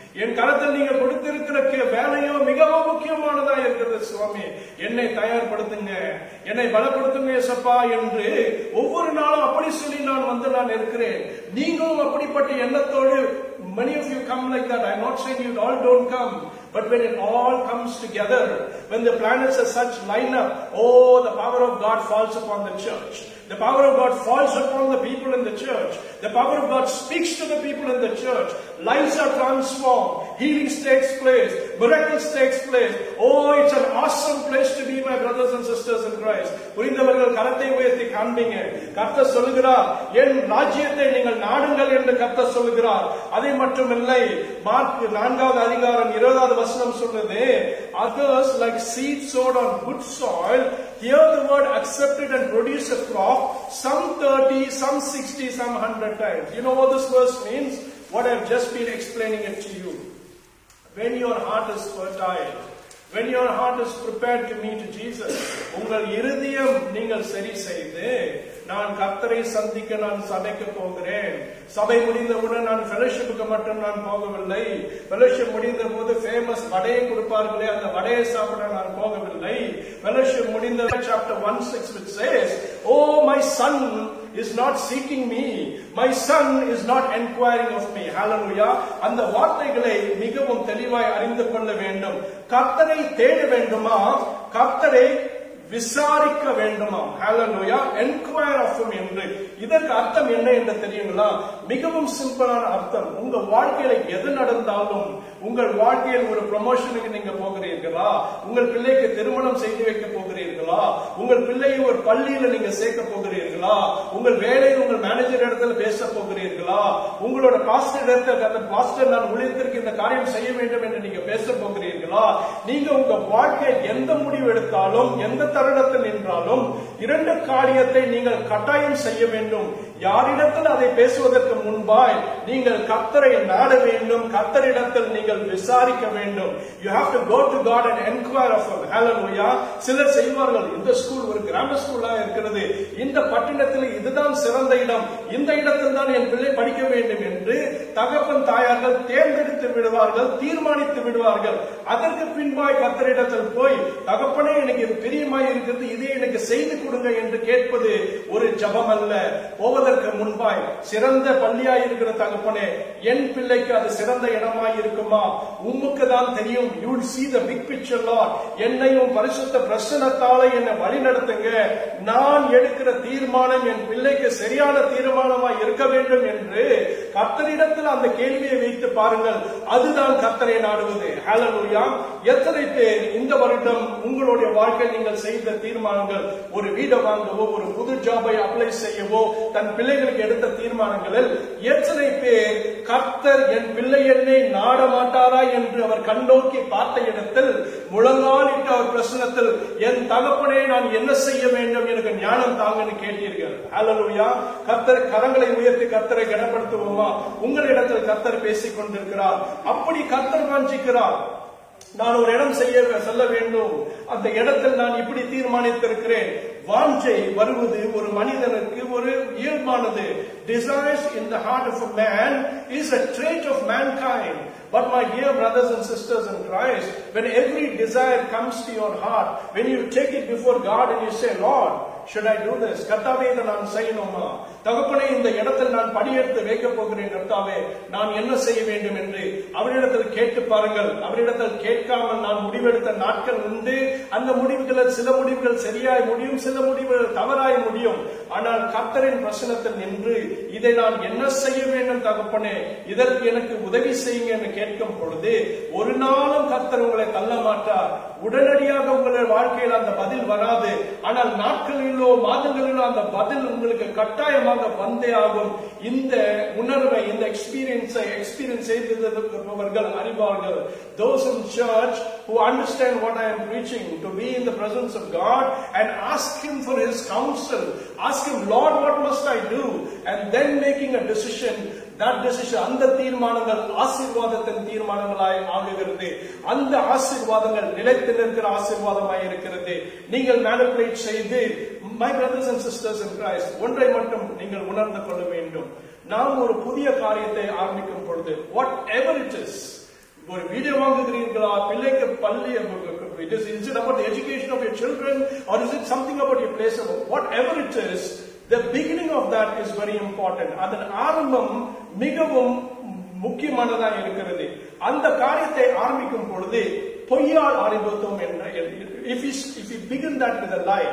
Speaker 1: என் கரத்தில் நீங்க கொடுத்திருக்கிற K- வேலையோ மிகவும் முக்கியமானதா இருக்கிறது சுவாமி என்னை தயார்படுத்துங்க என்னை பலப்படுத்துங்க ஏசப்பா என்று ஒவ்வொரு நாளும் அப்படி சொல்லி நான் வந்து நான் இருக்கிறேன் நீங்களும் அப்படிப்பட்ட எண்ணத்தோடு many of you come like that i'm not saying you all don't come but when it all comes together when the planets are such line up oh the power of god falls upon the church the power of God falls upon the people in the church. The power of God speaks to the people in the church. Lives are transformed. Healings takes place. Miracles takes place. Oh, it's an awesome place to be, my brothers and sisters in Christ. புரிந்தவர்கள் கரத்தை உயர்த்தி காண்பீங்க கர்த்தர் சொல்லுகிறார் என் ராஜ்யத்தை நீங்கள் நாடுங்கள் என்று கர்த்தர் சொல்லுகிறார் அதை மட்டுமில்லை மார்க் நான்காவது அதிகாரம் இருபதாவது வசனம் சொல்லுது others like seed sowed on good soil hear the word accepted and produce a crop some 30 some 60 some 100 times you know what this verse means what i've just been explaining it to you when your heart is fertile when your heart is prepared to meet jesus உங்கள் இருதயம் நீங்கள் சரி செய்து நான் கர்த்தரை சந்திக்க நான் சபைக்கு போகிறேன் சபை முடிந்தவுடன் நான் ஃபெலோஷிப்புக்கு மட்டும் நான் போகவில்லை ஃபெலோஷிப் முடிந்த போது ஃபேமஸ் வடையை கொடுப்பார்களே அந்த வடையை சாப்பிட நான் போகவில்லை ஃபெலோஷிப் முடிந்த chapter one six which says O my son is not seeking me my son is not enquiring of me hallelujah அந்த வார்த்தைகளை மிகவும் தெளிவாய் அறிந்து கொள்ள வேண்டும் கர்த்தரை தேட வேண்டுமா கர்த்தரை விசாரிக்க வேண்டுமா ஹalleluya என்கொயர் ஆஃப் him என்று இதற்கு அர்த்தம் என்ன என்று தெரியுங்களா மிகவும் சிம்பிளான அர்த்தம் உங்க வாழ்க்கையில எது நடந்தாலும் உங்கள் வாழ்க்கையில் ஒரு ப்ரமோஷனுக்கு நீங்க போகிறீர்களா உங்கள் பிள்ளைக்கு திருமணம் செய்து வைக்க போகிறீர்களா உங்கள் பிள்ளையை ஒரு பள்ளியில நீங்க சேர்க்க போகிறீர்களா உங்கள் வேலையில் உங்கள் மேனேஜர் இடத்துல பேச போகிறீர்களா உங்களோட பாஸ்டர் இடத்துல அந்த பாஸ்டர் நான் ஊழியத்திற்கு இந்த காரியம் செய்ய வேண்டும் என்று நீங்க பேச போகிறீர்களா நீங்க உங்க வாழ்க்கையில் எந்த முடிவு எடுத்தாலும் எந்த தருணத்தில் நின்றாலும் இரண்டு காரியத்தை நீங்கள் கட்டாயம் செய்ய வேண்டும் யாரிடத்தில் அதை பேசுவதற்கு முன்பாய் நீங்கள் கர்த்தரை நாட வேண்டும் கர்த்தரிடத்தில் நீங்கள் விசாரிக்க வேண்டும் you have to go to God and enquire of ஹalleluya சிலர் செய்வார்கள் இந்த ஸ்கூல் ஒரு கிராம ஸ்கூலா இருக்கிறது இந்த பட்டணத்தில் இதுதான் சிறந்த இடம் இந்த இடத்தில் தான் என் பிள்ளை படிக்க வேண்டும் என்று தகப்பன் தாயார்கள் தேர்ந்தெடுத்து விடுவார்கள் தீர்மானித்து விடுவார்கள் அதற்கு பின்பாய் கர்த்தரிடத்தில் போய் தகப்பனே எனக்கு இது பிரியமாய் இருக்கிறது இதை எனக்கு செய்து கொடுங்க என்று கேட்பது ஒரு ஜபம் அல்ல போவதற்கு முன்பாய் சிறந்த பள்ளியாய் இருக்கிற தகப்பனே என் பிள்ளைக்கு அது சிறந்த இடமாய் இருக்குமா உமக்கு தான் தெரியும் you see the big picture lord என்னையும் பரிசுத்த பிரசனத்தால என்னை வழி நடத்துங்க நான் எடுக்கிற தீர்மானம் என் பிள்ளைக்கு சரியான தீர்மானமாய் இருக்க வேண்டும் என்று கர்த்தரிடத்தில் அந்த கேள்வியை வைத்து பாருங்கள் அதுதான் கர்த்தரை நாடுவது ஹalleluya எத்தனை பேர் இந்த வருடம் உங்களுடைய வாழ்க்கை நீங்கள் செய்த தீர்மானங்கள் ஒரு வீடை வாங்கவோ ஒரு புது ஜாபை அப்ளை செய்யவோ தன் பிள்ளைகளுக்கு எடுத்த தீர்மானங்களில் எத்தனை பேர் கர்த்தர் என் பிள்ளை என்னை நாட மாட்டாரா என்று அவர் கண்ணோக்கி பார்த்த இடத்தில் முழங்காலிட்டு அவர் பிரசனத்தில் என் தகப்பனே நான் என்ன செய்ய வேண்டும் எனக்கு ஞானம் தாங்கன்னு கேட்டீர்கள் ஹalleluya கர்த்தர் கரங்களை உயர்த்தி கர்த்தரை கனப்படுத்துவோமா உங்களிடத்தில் கர்த்தர் பேசிக் கொண்டிருக்கிறார் அப்படி கர்த்தர் வாஞ்சிக்கிறார் நான் ஒரு இடம் செய்ய செல்ல வேண்டும் அந்த இடத்தில் நான் இப்படி தீர்மானித்திருக்கிறேன் வாஞ்சை வருவது ஒரு மனிதனுக்கு ஒரு இயல்பானது desires in the heart of a man is a trait of mankind but my dear brothers and sisters in Christ when every desire comes to your heart when you take it before God and you say Lord should I do this கர்த்தாவே இதை நான் செய்யணுமா தகப்பனே இந்த இடத்தில் நான் படியெடுத்து வைக்க போகிறேன் கர்த்தாவே நான் என்ன செய்ய வேண்டும் என்று அவரிடத்தில் கேட்டு பாருங்கள் அவரிடத்தில் கேட்காமல் நான் முடிவெடுத்த நாட்கள் உண்டு அந்த முடிவுகளில் சில முடிவுகள் சரியாய் முடியும் சில முடிவுகள் தவறாய் முடியும் ஆனால் கர்த்தரின் பிரசனத்தில் நின்று இதை நான் என்ன செய்ய வேண்டும் தகப்பனே இதற்கு எனக்கு உதவி செய்யுங்க என்று கேட்கும் பொழுது ஒரு நாளும் கர்த்தர் உங்களை தள்ள மாட்டார் உடனடியாக உங்களுடைய வாழ்க்கையில் அந்த பதில் வராது ஆனால் நாட்களிலோ மாதங்களிலோ அந்த பதில் உங்களுக்கு கட்டாயமாக வந்தே ஆகும் இந்த உணர்வை இந்த எக்ஸ்பீரியன்ஸை எக்ஸ்பீரியன்ஸ் செய்திருப்பவர்கள் அறிவார்கள் those in church who understand what I am preaching to be in the presence of God and ask him for his counsel ask him Lord what must I do and then making a decision that decision அந்த தீர்மானங்கள் ஆசீர்வாதத்தின் தீர்மானங்களாய் ஆகுகிறது அந்த ஆசீர்வாதங்கள் நிலைத்து நிற்கிற ஆசீர்வாதமாய் இருக்கிறது நீங்கள் மேனிபுலேட் செய்து my brothers and sisters in Christ ஒன்றை மட்டும் நீங்கள் உணர்ந்து கொள்ள வேண்டும் நாம் ஒரு புதிய காரியத்தை ஆரம்பிக்கும் பொழுது வாட் எவர் இட் இஸ் ஒரு வீடு வாங்குகிறீர்களா பிள்ளைக்கு பள்ளி it is is it about the education of your children or is it something about your place of whatever it is the beginning of that is very important அதன் ஆரம்பம் மிகவும் முக்கியமானதா இருக்கிறது அந்த காரியத்தை ஆரம்பிக்கும் பொழுது பொய்யால் ஆரம்பித்தோம் என்ற if you if you begin that with a lie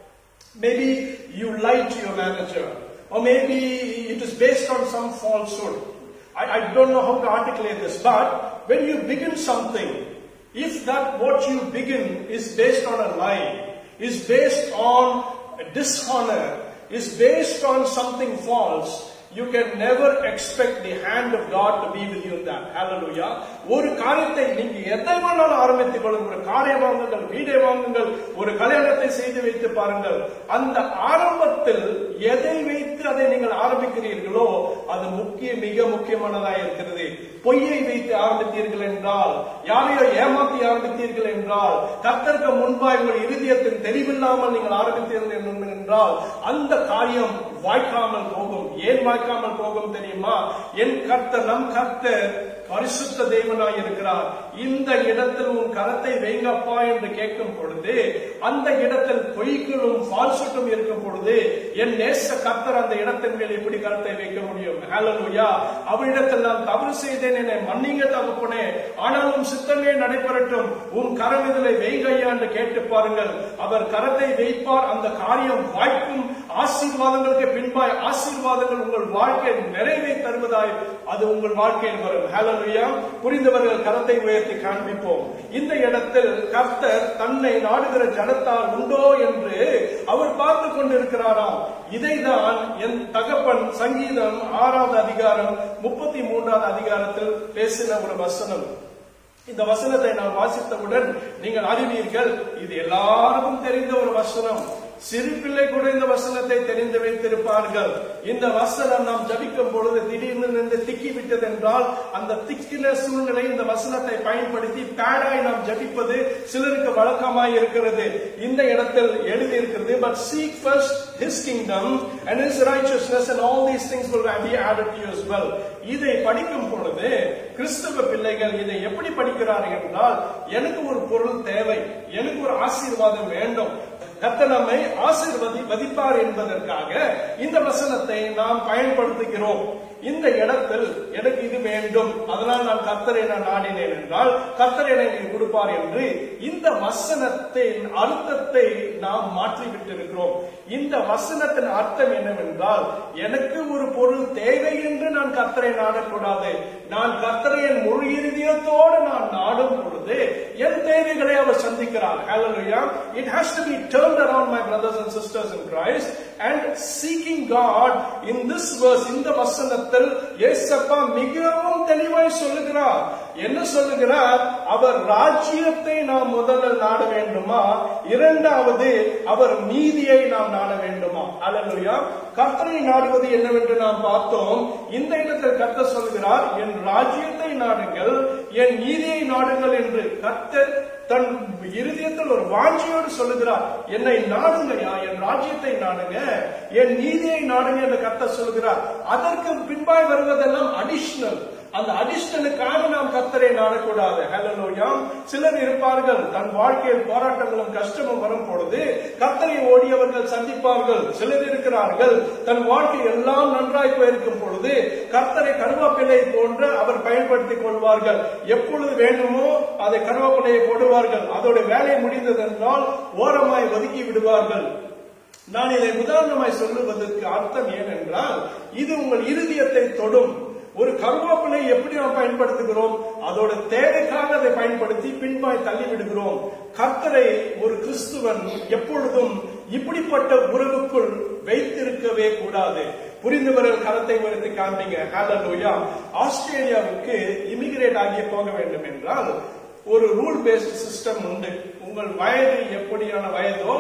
Speaker 1: maybe you lied to your manager or maybe it is based on some falsehood I, I don't know how to articulate this but when you begin something if that what you begin is based on a lie is based on dishonor is based on something false you can never expect the hand of God to be with you in that. Hallelujah. ஒரு காரியத்தை நீங்க எதை வேணாலும் ஆரம்பித்துக் கொள்ளுங்கள் ஒரு காரியம் வாங்குங்கள் வீடை வாங்குங்கள் ஒரு கல்யாணத்தை செய்து வைத்து பாருங்கள் அந்த ஆரம்பத்தில் எதை வைத்து அதை நீங்கள் ஆரம்பிக்கிறீர்களோ அது முக்கிய மிக முக்கியமானதா இருக்கிறது பொய்யை வைத்து ஆரம்பித்தீர்கள் என்றால் யாரையோ ஏமாத்தி ஆரம்பித்தீர்கள் என்றால் கத்தருக்கு முன்பாய் உங்கள் இருதயத்தின் தெரிவில்லாமல் நீங்கள் ஆரம்பித்தீர்கள் என்றால் அந்த காரியம் வாய்க்காமல் போகும் ஏன் வாய்க்காமல் போகும் தெரியுமா என் கர்த்தர் நம் கர்த்தர் பரிசுத்த தேவனாய் இருக்கிறார் இந்த இடத்தில் உன் கரத்தை வைங்கப்பா என்று கேட்கும் பொழுது அந்த இடத்தில் பொய்களும் ஃபால்சுட்டும் இருக்கும் பொழுது என் நேச கர்த்தர் அந்த இடத்தின் மேல் எப்படி கரத்தை வைக்க முடியும் ஹalleluya அவரிடத்தில் நான் தவறு செய்தேன் என்னை மன்னிங்க தகப்பனே ஆனாலும் சித்தமே நடைபெறட்டும் உன் கரம் இதில் வைகையா என்று கேட்டு பாருங்கள் அவர் கரத்தை வைப்பார் அந்த காரியம் வாய்க்கும் ஆசீர்வாதங்களுக்கு பின்பாய் ஆசீர்வாதங்கள் உங்கள் வாழ்க்கை நிறைவை தருவதாய் அது உங்கள் வாழ்க்கையில் வரும் ஹalleluya புரிந்தவர்கள் கரத்தை உயர்த்தி காண்பிப்போம் இந்த இடத்தில் கர்த்தர் தன்னை நாடுகிற ஜனத்தால் உண்டோ என்று அவர் பார்த்து கொண்டிருக்கிறாராம் இதைதான் என் தகப்பன் சங்கீதம் ஆறாவது அதிகாரம் முப்பத்தி மூன்றாவது அதிகாரத்தில் பேசின ஒரு வசனம் இந்த வசனத்தை நான் வாசித்தவுடன் நீங்கள் அறிவீர்கள் இது எல்லாருக்கும் தெரிந்த ஒரு வசனம் சிறு பிள்ளை கூட இந்த வசனத்தை தெரிந்து வைத்திருப்பார்கள் இந்த வசனம் நாம் ஜபிக்கும் பொழுது திடீர்னு நின்று திக்கி விட்டது என்றால் அந்த திக்கின சூழ்நிலை இந்த வசனத்தை பயன்படுத்தி பேடாய் நாம் ஜபிப்பது சிலருக்கு வழக்கமாய் இருக்கிறது இந்த இடத்தில் எழுதி இருக்கிறது but seek first his kingdom and his righteousness and all these things will be added to you as well இதை படிக்கும் பொழுது கிறிஸ்தவ பிள்ளைகள் இதை எப்படி படிக்கிறார்கள் என்றால் எனக்கு ஒரு பொருள் தேவை எனக்கு ஒரு ஆசீர்வாதம் வேண்டும் கத்த நம்மை ஆசீர்வதி வதிப்பார் என்பதற்காக இந்த வசனத்தை நாம் பயன்படுத்துகிறோம் இந்த இடத்தில் எனக்கு இது வேண்டும் அதனால் நான் கத்தரை நான் நாடினேன் என்றால் கத்தரை எனக்கு கொடுப்பார் என்று இந்த வசனத்தின் அர்த்தத்தை நாம் மாற்றிவிட்டிருக்கிறோம் இந்த வசனத்தின் அர்த்தம் என்னவென்றால் எனக்கு ஒரு பொருள் தேவை என்று நான் கத்தரை நாடக்கூடாது நான் கத்தரை என் முழு இறுதியத்தோடு நான் நாடும் பொழுது என் தேவைகளை அவர் சந்திக்கிறார் Hallelujah. It has to be turned around, my brothers and sisters in Christ, and seeking God in this verse, இந்த வசனத்தில் ஏசப்பா மிகவும் தெளிவாய் சொல்லுகிறார் என்ன சொல்லுகிறார் அவர் ராஜ்யத்தை நாம் முதல்ல நாட வேண்டுமா இரண்டாவது அவர் நீதியை நாம் நாட வேண்டுமா அல்லா கர்த்தரை நாடுவது என்னவென்று நாம் பார்த்தோம் இந்த இடத்தில் கர்த்தர் சொல்கிறார் என் ராஜ்யத்தை நாடுங்கள் என் நீதியை நாடுங்கள் என்று கர்த்தர் தன் இருதயத்தில் ஒரு வாஞ்சியோடு சொல்லுகிறார் என்னை நாடுங்கயா என் ராஜ்யத்தை நாடுங்க என் நீதியை நாடுங்க என்று கர்த்தர் சொல்லுகிறார் அதற்கு பின்பாய் வருவதெல்லாம் அடிஷனல் அந்த அடிஷனலுக்காக நாம் கத்தரை நாடக்கூடாது ஹலோயா சிலர் இருப்பார்கள் தன் வாழ்க்கையில் போராட்டங்களும் கஷ்டமும் வரும் பொழுது கத்தரை ஓடியவர்கள் சந்திப்பார்கள் சிலர் இருக்கிறார்கள் தன் வாழ்க்கை எல்லாம் நன்றாய் போயிருக்கும் பொழுது கத்தரை கருவேப்பிலை போன்று அவர் பயன்படுத்திக் கொள்வார்கள் எப்பொழுது வேண்டுமோ அதை கருவேப்பிலையை போடுவார்கள் அதோட வேலை முடிந்தது என்றால் ஓரமாய் ஒதுக்கி விடுவார்கள் நான் இதை உதாரணமாய் சொல்லுவதற்கு அர்த்தம் ஏனென்றால் இது உங்கள் இருதயத்தை தொடும் ஒரு கருவேப்பிலை எப்படி நாம் பயன்படுத்துகிறோம் அதோட தேவைக்காக அதை பயன்படுத்தி பின்பாய் தள்ளி விடுகிறோம் கர்த்தரை ஒரு கிறிஸ்துவன் எப்பொழுதும் இப்படிப்பட்ட உறவுக்குள் வைத்திருக்கவே கூடாது புரிந்தவர்கள் கரத்தை உயர்த்தி காண்பீங்க ஹalleluya ஆஸ்திரேலியாவுக்கு இமிகிரேட் ஆகிய போக வேண்டும் என்றால் ஒரு ரூல் பேஸ்ட் சிஸ்டம் உண்டு உங்கள் வயது எப்படியான வயதோ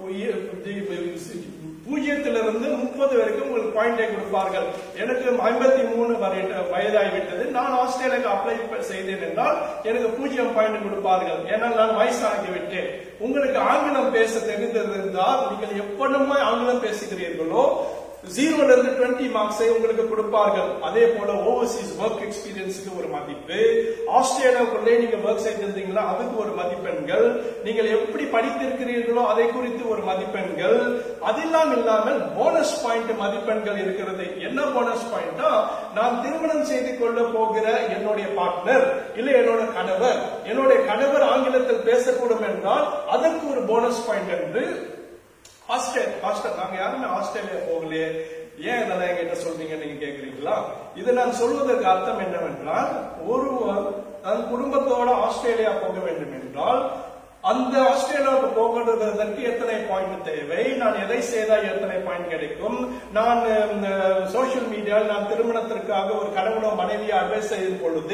Speaker 1: பூஜ்ஜியத்திலிருந்து முப்பது வரைக்கும் உங்களுக்கு பாயிண்டை கொடுப்பார்கள் எனக்கு ஐம்பத்தி மூணு வயதாகிவிட்டது நான் ஆஸ்திரேலியாவுக்கு அப்ளை செய்தேன் என்றால் எனக்கு பூஜ்ஜியம் பாயிண்ட் கொடுப்பார்கள் ஏன்னா நான் வயசாகி விட்டேன் உங்களுக்கு ஆங்கிலம் பேச தெரிந்தது இருந்தால் நீங்கள் எப்பொழுதுமே ஆங்கிலம் பேசுகிறீர்களோ ஜீரோல இருந்து டுவெண்ட்டி மார்க்ஸை உங்களுக்கு கொடுப்பார்கள் அதே போல ஓவர்சீஸ் ஒர்க் எக்ஸ்பீரியன்ஸுக்கு ஒரு மதிப்பு ஆஸ்திரேலியாவுக்குள்ளே நீங்க ஒர்க் செய்திருந்தீங்களா அதுக்கு ஒரு மதிப்பெண்கள் நீங்கள் எப்படி படித்திருக்கிறீர்களோ அதை குறித்து ஒரு மதிப்பெண்கள் அதெல்லாம் இல்லாமல் போனஸ் பாயிண்ட் மதிப்பெண்கள் இருக்கிறது என்ன போனஸ் பாயிண்டா நான் திருமணம் செய்து கொள்ள போகிற என்னுடைய பார்ட்னர் இல்லை என்னோட கணவர் என்னுடைய கணவர் ஆங்கிலத்தில் பேசக்கூடும் என்றால் அதற்கு ஒரு போனஸ் பாயிண்ட் என்று ஆஸ்திரேலியா பாஸ்டர் நாங்க யாருமே ஆஸ்திரேலியா போகலையே ஏன் இதெல்லாம் என்கிட்ட சொல்றீங்க நீங்க கேக்குறீங்களா இது நான் சொல்வதற்கு அர்த்தம் என்னவென்றால் ஒருவர் தன் குடும்பத்தோட ஆஸ்திரேலியா போக வேண்டும் என்றால் அந்த ஆஸ்திரேலியாவுக்கு போகிறதற்கு எத்தனை பாயிண்ட் தேவை நான் எதை செய்தால் எத்தனை பாயிண்ட் கிடைக்கும் நான் சோசியல் மீடியாவில் நான் திருமணத்திற்காக ஒரு கணவனோ மனைவியை அட்வைஸ் செய்யும் பொழுது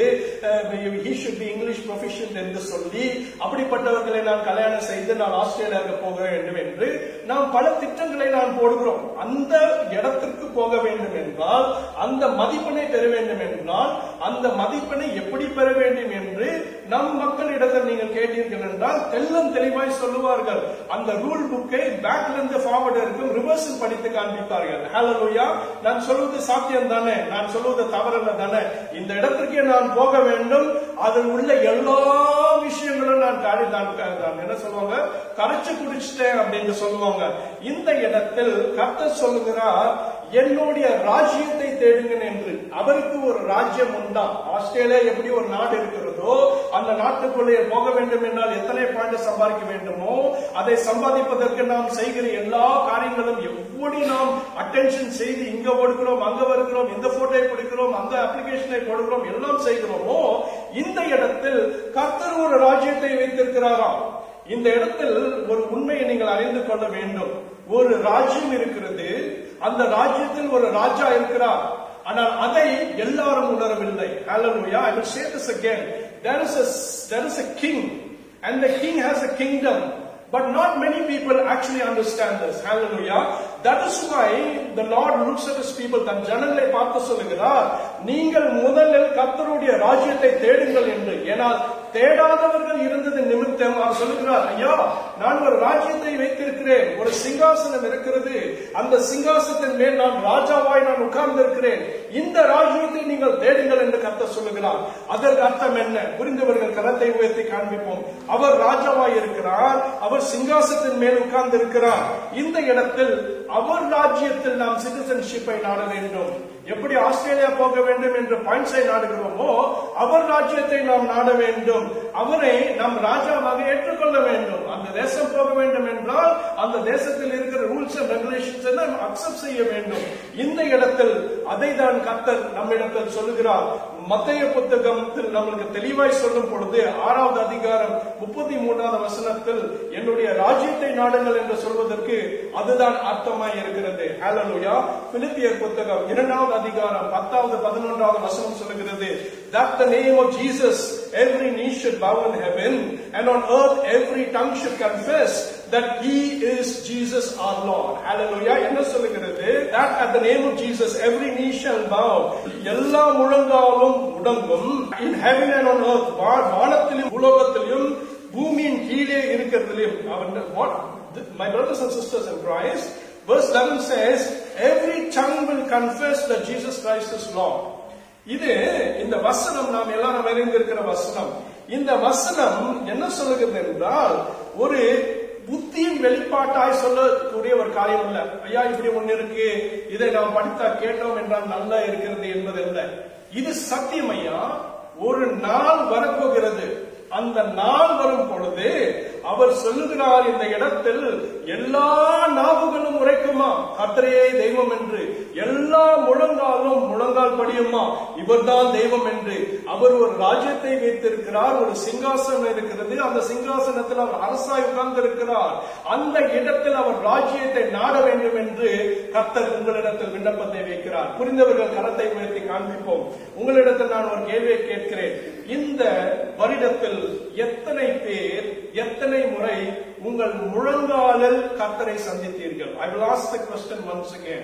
Speaker 1: he should be English profession என்று சொல்லி அப்படிப்பட்டவர்களை நான் கல்யாணம் செய்து நான் ஆஸ்திரேலியாவுக்கு போக வேண்டும் என்று நாம் பல திட்டங்களை நான் போடுகிறோம் அந்த இடத்திற்கு போக வேண்டும் என்றால் அந்த மதிப்பெண்ணை பெற வேண்டும் என்றால் அந்த மதிப்பெண்ணை எப்படி பெற வேண்டும் என்று நம் மக்களிடத்தில் நீங்கள் கேட்டீர்கள் என்றால் தெல்லம் தெளிவாய் சொல்லுவார்கள் அந்த ரூல் புக்கை பேக்ல இருந்து ஃபார்வர்ட் இருக்கும் ரிவர்ஸில் படித்து காண்பிப்பார்கள் ஹalleluya நான் சொல்வது சாத்தியம் தானே நான் சொல்வது தவறல்ல தானே இந்த இடத்திற்கு நான் போக வேண்டும் அதில் உள்ள எல்லா விஷயங்களும் நான் காடி நான் நான் என்ன சொல்லுவாங்க கரைச்சு குடிச்சிட்டேன் அப்படின்னு சொல்லுவாங்க இந்த இடத்தில் கர்த்தர் சொல்லுகிறார் என்னுடைய ராஜ்யத்தை தேடுங்கள் என்று அவருக்கு ஒரு ராஜ்யம் உண்டா ஆஸ்திரேலியா எப்படி ஒரு நாடு இருக்கிறதோ அந்த நாட்டுக்குள்ளே போக வேண்டும் என்றால் எத்தனை பாயிண்ட் சம்பாதிக்க வேண்டுமோ அதை சம்பாதிப்பதற்கு நாம் செய்கிற எல்லா காரியங்களும் எப்படி நாம் அட்டென்ஷன் செய்து இங்க கொடுக்கிறோம் அங்க வருகிறோம் இந்த போட்டோயை கொடுக்கிறோம் அந்த அப்ளிகேஷனை கொடுக்கிறோம் எல்லாம் செய்கிறோமோ இந்த இடத்தில் கர்த்தர் ஒரு ராஜ்யத்தை வைத்திருக்கிறாராம் இந்த இடத்தில் ஒரு உண்மையை நீங்கள் அறிந்து கொள்ள வேண்டும் ஒரு ராஜ்யம் இருக்கிறது அந்த ராஜ்யத்தில் ஒரு ராஜா இருக்கிறார் ஆனால் அதை எல்லாரும் உணரவில்லை Hallelujah. I will say this again. There is a there is a king and the king has a kingdom. But not many people actually understand this. Hallelujah. That is why the Lord looks at his people. தன் ஜனங்களை பார்த்து சொல்லுகிறார் நீங்கள் முதலில் கர்த்தருடைய ராஜ்யத்தை தேடுங்கள் என்று ஏனால் தேடாதவர்கள் இருந்தது நிமித்தம் அவர் சொல்லுகிறார் ஐயா நான் ஒரு ராஜ்யத்தை வைத்திருக்கிறேன் ஒரு சிங்காசனம் இருக்கிறது அந்த சிங்காசனத்தின் மேல் நான் ராஜாவாய் நான் உட்கார்ந்து இருக்கிறேன் இந்த ராஜ்யத்தை நீங்கள் தேடுங்கள் என்று கர்த்தர் சொல்லுகிறார் அதற்கு அர்த்தம் என்ன புரிந்தவர்கள் கரத்தை உயர்த்தி காண்பிப்போம் அவர் ராஜாவாய் இருக்கிறார் அவர் சிங்காசனத்தின் மேல் உட்கார்ந்து இருக்கிறார் இந்த இடத்தில் அவர் ராஜ்யத்தில் நாம் சிட்டிசன்ஷிப்பை நாட வேண்டும் எப்படி ஆஸ்திரேலியா போக வேண்டும் என்று பாயிண்ட்ஸை நாடுகிறோமோ அவர் ராஜ்யத்தை நாம் நாட வேண்டும் அவரை நாம் ராஜாவாக ஏற்றுக்கொள்ள வேண்டும் அந்த தேசம் போக வேண்டும் என்றால் அந்த தேசத்தில் இருக்கிற ரூல்ஸ் அண்ட் ரெகுலேஷன்ஸ் நாம் அக்செப்ட் செய்ய வேண்டும் இந்த இடத்தில் அதை தான் கத்தர் நம்மிடத்தில் சொல்லுகிறார் மத்திய புத்தகத்தில் நம்மளுக்கு தெளிவாய் சொல்லும் பொழுது ஆறாவது அதிகாரம் முப்பத்தி மூணாவது வசனத்தில் என்னுடைய ராஜ்யத்தை நாடுங்கள் என்று சொல்வதற்கு அதுதான் அர்த்தமாய் இருக்கிறது ஹalleluya பிலிப்பியர் புத்தகம் இரண்டாவது அதிகாரம் பத்தாவது பதினொன்றாவது வசனம் சொல்லுகிறது that the name of Jesus every knee should bow in heaven and on earth every tongue should confess that he is Jesus our Lord hallelujah என்ன சொல்லுகிறது that at the name of Jesus every knee shall bow எல்லா முழங்காலும் முடங்கும் in heaven and on earth வா- வானத்திலும் உலகத்திலும் பூமியின் கீழே இருக்கிறதிலும் அவன் what my brothers and sisters in Christ verse 11 says every tongue will confess that Jesus Christ is Lord இது இந்த வசனம் நாம் எல்லாரும் அறிந்திருக்கிற வசனம் இந்த வசனம் என்ன சொல்லுகிறது என்றால் ஒரு புத்தியின் வெளிப்பாட்டாய் சொல்லக்கூடிய ஒரு காரியம் அல்ல ஐயா இப்படி ஒண்ணு இருக்கு இதை நாம் படித்தா கேட்டோம் என்றால் நல்லா இருக்கிறது என்பது அல்ல இது சத்தியம் ஐயா ஒரு நாள் வரப்போகிறது அந்த நாள் வரும் பொழுது அவர் சொல்லுகிறார் இந்த இடத்தில் எல்லா நாவுகளும் உரைக்குமா கர்த்தரையே தெய்வம் என்று எல்லா முழங்காலும் முழங்கால் படியுமா இவர்தான் தெய்வம் என்று அவர் ஒரு ராஜ்யத்தை வைத்திருக்கிறார் ஒரு சிங்காசனம் இருக்கிறது அந்த சிங்காசனத்தில் அவர் அரசாய் உட்கார்ந்து இருக்கிறார் அந்த இடத்தில் அவர் ராஜ்யத்தை நாட வேண்டும் என்று கர்த்தர் உங்களிடத்தில் விண்ணப்பத்தை வைக்கிறார் புரிந்தவர்கள் கரத்தை உயர்த்தி காண்பிப்போம் உங்களிடத்தில் நான் ஒரு கேள்வியை கேட்கிறேன் இந்த வருடத்தில் எத்தனை பேர் எத்தனை முறை உங்கள் முழங்காலில் கர்த்தரை சந்தித்தீர்கள் ஐ will ask the question once again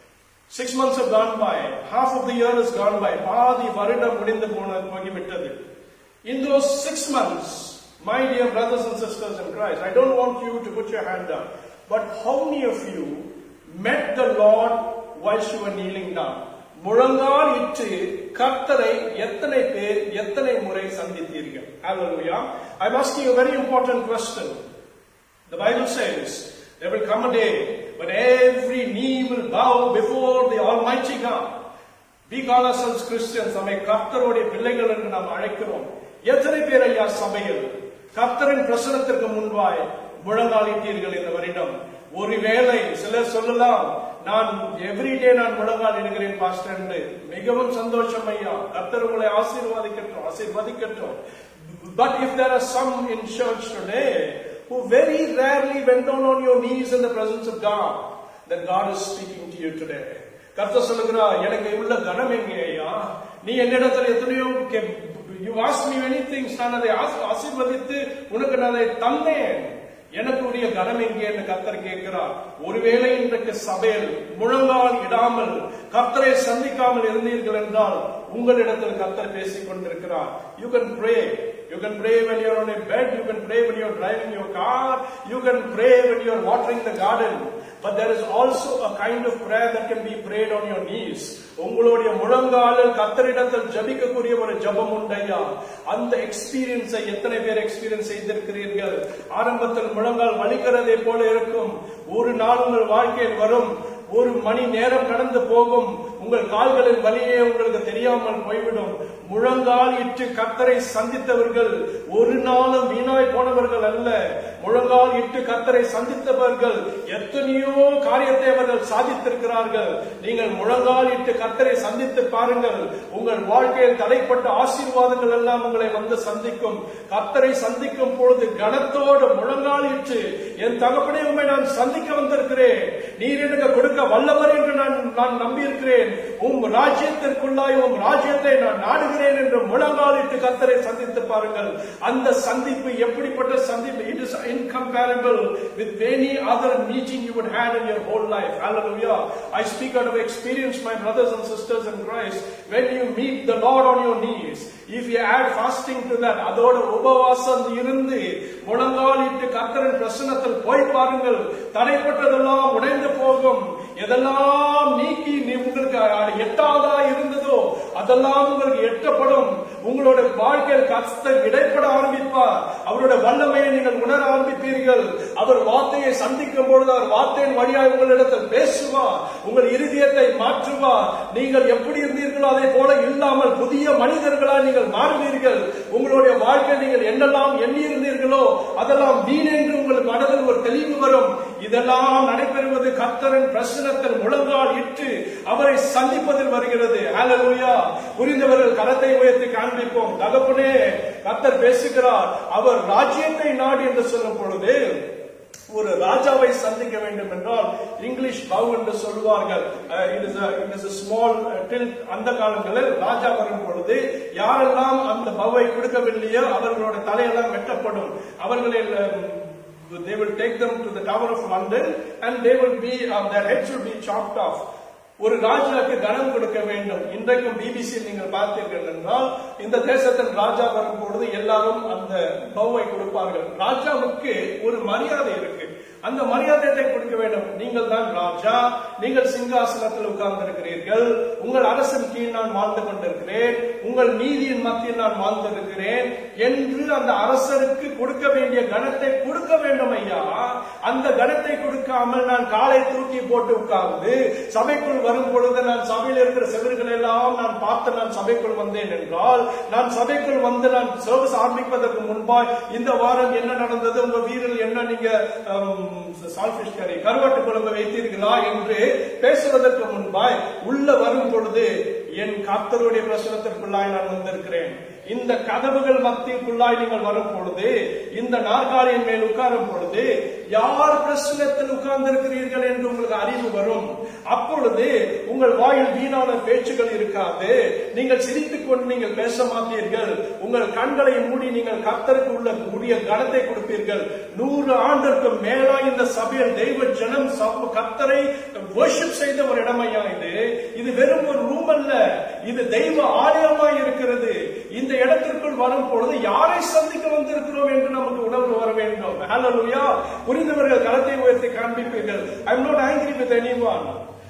Speaker 1: Six months have gone by. Half of the year has gone by. பாதி வருடம் முடிந்து போன போகிவிட்டது. In those six months, my dear brothers and sisters in Christ, I don't want you to put your hand up, but how many of you met the Lord whilst you were kneeling down முழங்கால் இட்டு கர்த்தரை எத்தனை பேர் எத்தனை முறை சந்தித்தீர்கள் Hallelujah. I'm asking you a very important question. The Bible says there will come a day when every knee will bow before the Almighty God. We call ourselves Christians. நம்மை கர்த்தருடைய பிள்ளைகள் என்று நாம் அழைக்கிறோம் எத்தனை பேர் ஐயா சபையில் கர்த்தரின் பிரசனத்திற்கு முன்பாய் முழங்காலிட்டீர்கள் இந்த வருடம் ஒருவேளை சிலர் சொல்லலாம் நான் எவ்ரிடே நான் முழங்கால் இடுகிறேன் பாஸ்டர் என்று மிகவும் சந்தோஷம் ஐயா கர்த்தர் உங்களை ஆசீர்வாதிக்கட்டும் ஆசீர்வதிக்கட்டும் But if there are some in church today who very rarely went down on your knees in the presence of God, then God is speaking to you today. கர்த்தர் சொல்லுகிறா எனக்கு உள்ள கனம் எங்கே ஐயா நீ என்னிடத்தில் எத்தனையோ you ask me many things நான் அதை ஆசி- ஆசீர்வதித்து உனக்கு நான் அதை தந்தேன் எனக்கு உரிய கனம் எங்கே என்று கர்த்தர் கேட்கிறார் ஒருவேளை இன்றைக்கு சபையில் முழங்கால் இடாமல் கர்த்தரை சந்திக்காமல் இருந்தீர்கள் என்றால் உங்களிடத்தில் கர்த்தர் பேசிக் கொண்டிருக்கிறார் you can pray you can pray when you're on a bed you can pray when you're driving your car you can pray when you're watering the garden but there is also a kind of prayer that can be prayed on your knees உங்களுடைய முழங்காலில் கத்தரிடத்தில் ஜபிக்கக்கூடிய ஒரு ஜபம் உண்டையா அந்த எக்ஸ்பீரியன்ஸை எத்தனை பேர் experience செய்திருக்கிறீர்கள் ஆரம்பத்தில் முழங்கால் வலிக்கிறதை போல இருக்கும் ஒரு நாள் உங்கள் வாழ்க்கையில் வரும் ஒரு மணி நேரம் கடந்து போகும் உங்கள் கால்களின் வலியே உங்களுக்கு தெரியாமல் போய்விடும் முழங்கால் இட்டு கத்தரை சந்தித்தவர்கள் ஒரு நாளும் வீணாய் போனவர்கள் அல்ல முழங்கால் இட்டு கத்தரை சந்தித்தவர்கள் எத்தனையோ காரியத்தை அவர்கள் சாதித்திருக்கிறார்கள் நீங்கள் முழங்கால் இட்டு கத்தரை சந்தித்து பாருங்கள் உங்கள் வாழ்க்கையில் தடைப்பட்ட ஆசீர்வாதங்கள் எல்லாம் உங்களை வந்து சந்திக்கும் கத்தரை சந்திக்கும் பொழுது கனத்தோடு முழங்கால் இட்டு என் தகப்பனே உண்மை நான் சந்திக்க வந்திருக்கிறேன் நீர் எனக்கு கொடுக்க வல்லவர் என்று நான் நான் நம்பியிருக்கிறேன் உம் ராஜ்யத்திற்குள்ளாய் உம் ராஜ்யத்தை நான் நாடுகிறேன் என்று முழங்காலிட்டு கத்தரை சந்தித்து பாருங்கள் அந்த சந்திப்பு எப்படிப்பட்ட சந்திப்பு it is incomparable with any other meeting you would had in your whole life hallelujah i speak out of experience my brothers and sisters in christ when you meet the lord on your knees if you add fasting to that அதோட உபவாசம் இருந்து முழங்காலிட்டு கர்த்தரின் பிரசனத்தில் போய் பாருங்கள் தடைப்பட்டதெல்லாம் உடைந்து போகும் எதெல்லாம் நீக்கி நீ உங்களுக்கு எட்டாவதா இருந்ததோ அதெல்லாம் உங்களுக்கு எட்டப்படும் உங்களோட வாழ்க்கையில் கர்த்தர் இடைப்பட ஆரம்பிப்பார் அவருடைய வல்லமையை நீங்கள் உணர ஆரம்பிப்பீர்கள் அவர் வார்த்தையை சந்திக்கும் பொழுது அவர் வார்த்தையின் வழியாக உங்களிடத்தில் பேசுவார் உங்கள் இருதயத்தை மாற்றுவார் நீங்கள் எப்படி இருந்தீர்களோ அதே போல இல்லாமல் புதிய மனிதர்களா நீங்கள் மாறுவீர்கள் உங்களுடைய வாழ்க்கை நீங்கள் என்னெல்லாம் எண்ணி இருந்தீர்களோ அதெல்லாம் வீணென்று உங்கள் மனதில் ஒரு தெளிவு வரும் இதெல்லாம் நடைபெறுவது கர்த்தரின் பிரசனத்தில் முழங்கால் இட்டு அவரை சந்திப்பதில் வருகிறது ஹalleluya புரிந்தவர்கள் கரத்தை உயர்த்தி காண்பிப்போம் தகப்பனே கர்த்தர் பேசுகிறார் அவர் ராஜ்யத்தை நாடு என்று சொல்லும் பொழுது ஒரு ராஜாவை சந்திக்க வேண்டும் என்றால் இங்கிலீஷ் பவ் என்று சொல்வார்கள் it is it is small டில் அந்த காலங்களில் ராஜா வரும் பொழுது யாரெல்லாம் அந்த பவ்வை கொடுக்கவில்லையோ அவர்களோட தலையெல்லாம் வெட்டப்படும் அவர்களில் um, they will take them to the Tower of London and they will be, um, their heads will be chopped off. ஒரு ராஜாவுக்கு கனம் கொடுக்க வேண்டும் இன்றைக்கும் பிபிசி நீங்கள் பார்த்தீர்கள் என்றால் இந்த தேசத்தின் ராஜா வரும் பொழுது எல்லாரும் அந்த பௌவை கொடுப்பார்கள் ராஜாவுக்கு ஒரு மரியாதை இருக்கு அந்த மரியாதையை கொடுக்க வேண்டும் நீங்கள் தான் ராஜா நீங்கள் சிங்காசனத்தில் உட்கார்ந்திருக்கிறீர்கள் உங்கள் அரசன் கீழ் நான் வாழ்ந்து கொண்டிருக்கிறேன் உங்கள் நீதியின் மத்தியில் நான் வாழ்ந்திருக்கிறேன் என்று அந்த அரசருக்கு கொடுக்க வேண்டிய கனத்தை கொடுக்க வேண்டும் ஐயா அந்த கனத்தை கொடுக்காமல் நான் காலை தூக்கி போட்டு உட்கார்ந்து சபைக்குள் வரும் பொழுது நான் சபையில் இருக்கிற செவர்கள் எல்லாம் நான் பார்த்து நான் சபைக்குள் வந்தேன் என்றால் நான் சபைக்குள் வந்து நான் சர்வீஸ் ஆரம்பிப்பதற்கு முன்பாய் இந்த வாரம் என்ன நடந்தது உங்க வீரில் என்ன நீங்க சால்பிஷ் கறி கருவாட்டு குழம்பு வைத்தீர்களா என்று பேசுவதற்கு முன்பாய் உள்ள வரும் பொழுது என் கர்த்தருடைய பிரசனத்திற்குள்ளாய் நான் வந்திருக்கிறேன் இந்த கதவுகள் மத்தியக்குள்ளாய் நீங்கள் வரும் பொழுது இந்த நாற்காலியின் மேல் உட்காரும் பொழுது யார் பிரசனத்தில் உட்கார்ந்திருக்கிறீர்கள் என்று உங்களுக்கு அறிவு வரும் அப்பொழுது உங்கள் வாயில் வீணான பேச்சுகள் இருக்காது நீங்கள் சிரித்துக் கொண்டு நீங்கள் பேச மாட்டீர்கள் உங்கள் கண்களை மூடி நீங்கள் கர்த்தருக்கு உள்ள உரிய கனத்தை கொடுப்பீர்கள் நூறு ஆண்டிற்கு மேலா இந்த சபையில் தெய்வ ஜனம் சப- கர்த்தரை worship செய்த ஒரு இடமையா இது இது வெறும் ஒரு ரூம் அல்ல இது தெய்வ ஆலயமாய் இருக்கிறது இந்த இடத்திற்குள் வரும் பொழுது யாரை சந்திக்க வந்திருக்கிறோம் என்று நமக்கு உணர்வு வர வேண்டும் ஹalleluya புரிந்தவர்கள் கரத்தை உயர்த்தி காண்பிப்பீர்கள் I am not angry with anyone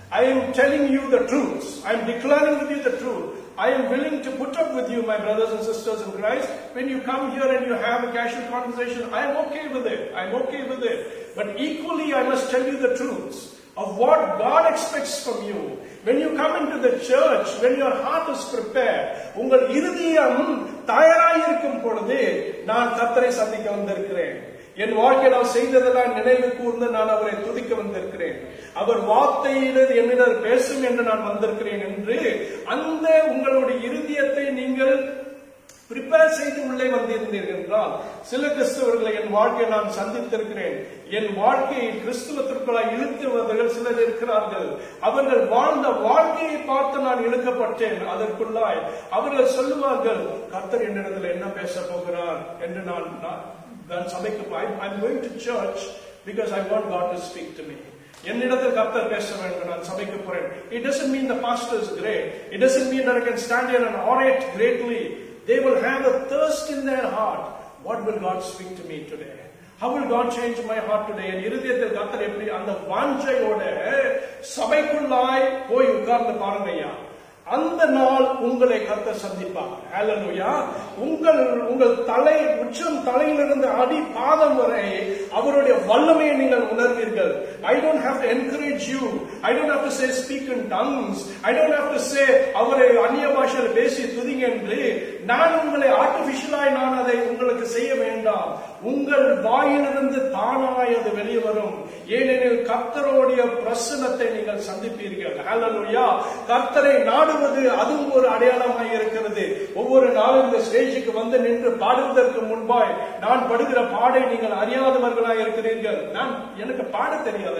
Speaker 1: I am telling you the truth. I am declaring with you the truth. I am willing to put up with you, my brothers and sisters in Christ. When you come here and you have a casual conversation, I am okay with it. I am okay with it. But equally, I must tell you the truth of what God expects from you. When you come into the church, when your heart is prepared, உங்கள் இருதயம் தயாராயிருக்கும் பொழுது நான் கத்தரை சந்திக்க வந்திருக்கிறேன் என் வாழ்க்கையில் அவர் செய்ததெல்லாம் நினைவு கூர்ந்து நான் அவரை துதிக்க வந்திருக்கிறேன் அவர் வார்த்தையிலிருந்து என்னிடம் பேசும் என்று நான் வந்திருக்கிறேன் என்று அந்த உங்களுடைய இருதயத்தை நீங்கள் ப்ரிப்பேர் செய்து உள்ளே வந்திருந்தீர்கள் என்றால் சில கிறிஸ்தவர்களை என் வாழ்க்கையை நான் சந்தித்திருக்கிறேன் என் வாழ்க்கையை கிறிஸ்துவத்திற்குள்ளாய் இழுத்துவர்கள் சிலர் இருக்கிறார்கள் அவர்கள் வாழ்ந்த வாழ்க்கையை பார்த்து நான் இழுக்கப்பட்டேன் அதற்குள்ளாய் அவர்கள் சொல்லுவார்கள் கர்த்தர் என்னிடத்தில் என்ன பேச போகிறார் என்று நான் நான் நான் சபைக்கு I going to church because I want God to speak to me என்னிடத்தில் கர்த்தர் பேச வேண்டும் நான் சபைக்கு போறேன் it doesn't mean the pastor is great it doesn't mean that I can stand here and orate greatly they will have a thirst in their heart what will God speak to me today how will God change my heart today என் இருதயத்தில் கர்த்தர் எப்படி அந்த வாஞ்சையோட சபைக்குள்ளாய் போய் உட்கார்ந்து பாருங்க ஐயா அந்த நாள் உங்களை கர்த்தர் சந்திப்பார் ஹalleluya உங்கள் உங்கள் தலை உச்சம் தலையிலிருந்து அடி பாதம் வரை அவருடைய வல்லமையை நீங்கள் உணர்வீர்கள் I don't have to encourage you I don't have to say speak in tongues I don't have to say அவரை அந்நிய பாஷையில் பேசி துதிங்க என்று நான் உங்களை ஆர்டிபிஷியலாய் நான் அதை உங்களுக்கு செய்ய வேண்டாம் உங்கள் வாயிலிருந்து தானாய் அது வெளியே வரும் ஏனெனில் கர்த்தருடைய பிரசனத்தை நீங்கள் சந்திப்பீர்கள் ஹalleluya கர்த்தரை நாடுவது அதுவும் ஒரு அடையாளமாய் இருக்கிறது ஒவ்வொரு நாளும் இந்த ஸ்டேஜுக்கு வந்து நின்று பாடுவதற்கு முன்பாய் நான் படுகிற பாடை நீங்கள் அறியாதவர்களாய் இருக்கிறீர்கள் நான் எனக்கு பாட தெரியாது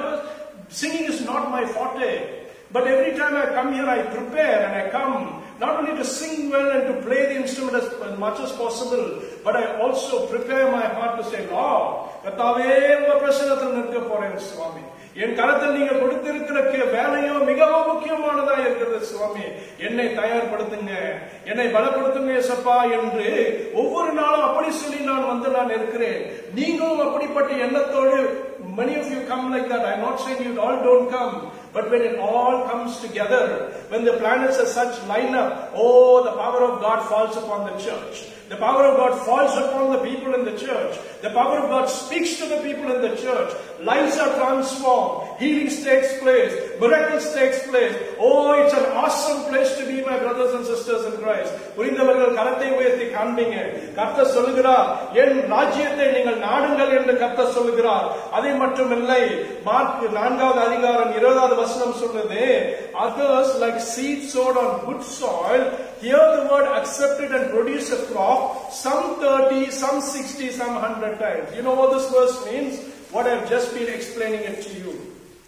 Speaker 1: singing is not my forte But every time I come here, I prepare and I come not only to sing well and to play the instrument as, as much as possible, but I also prepare my heart to say, Lord, கர்த்தாவே உங்க பிரசனத்தில் நிற்க போறேன் சுவாமி என் கரத்தில் நீங்க கொடுத்திருக்கிற K- வேலையோ மிகவும் முக்கியமானதா இருக்கிறது சுவாமி என்னை தயார்படுத்துங்க என்னை பலப்படுத்துங்க ஏசப்பா என்று ஒவ்வொரு நாளும் அப்படி சொல்லி நான் வந்து நான் இருக்கிறேன் நீங்களும் அப்படிப்பட்ட எண்ணத்தோடு many of you come like that i'm not saying you all don't come but when it all comes together when the planets are such line up oh the power of god falls upon the church the power of god falls upon the people in the church the power of god speaks to the people in the church lives are transformed healings takes place miracles takes place oh it's an awesome place to be my brothers and sisters in christ புரிந்தவர்கள் கரத்தை உயர்த்தி காண்பீங்க கர்த்தர் சொல்லுகிறார் என் ராஜ்யத்தை நீங்கள் நாடுங்கள் என்று கர்த்தர் சொல்லுகிறார் அதை மட்டுமில்லை மார்க் நான்காவது அதிகாரம் இருபதாவது வசனம் சொல்லுது others like seed sowed on good soil hear the word accepted and produce a crop some 30 some 60 some 100 times you know what this verse means what i've just been explaining it to you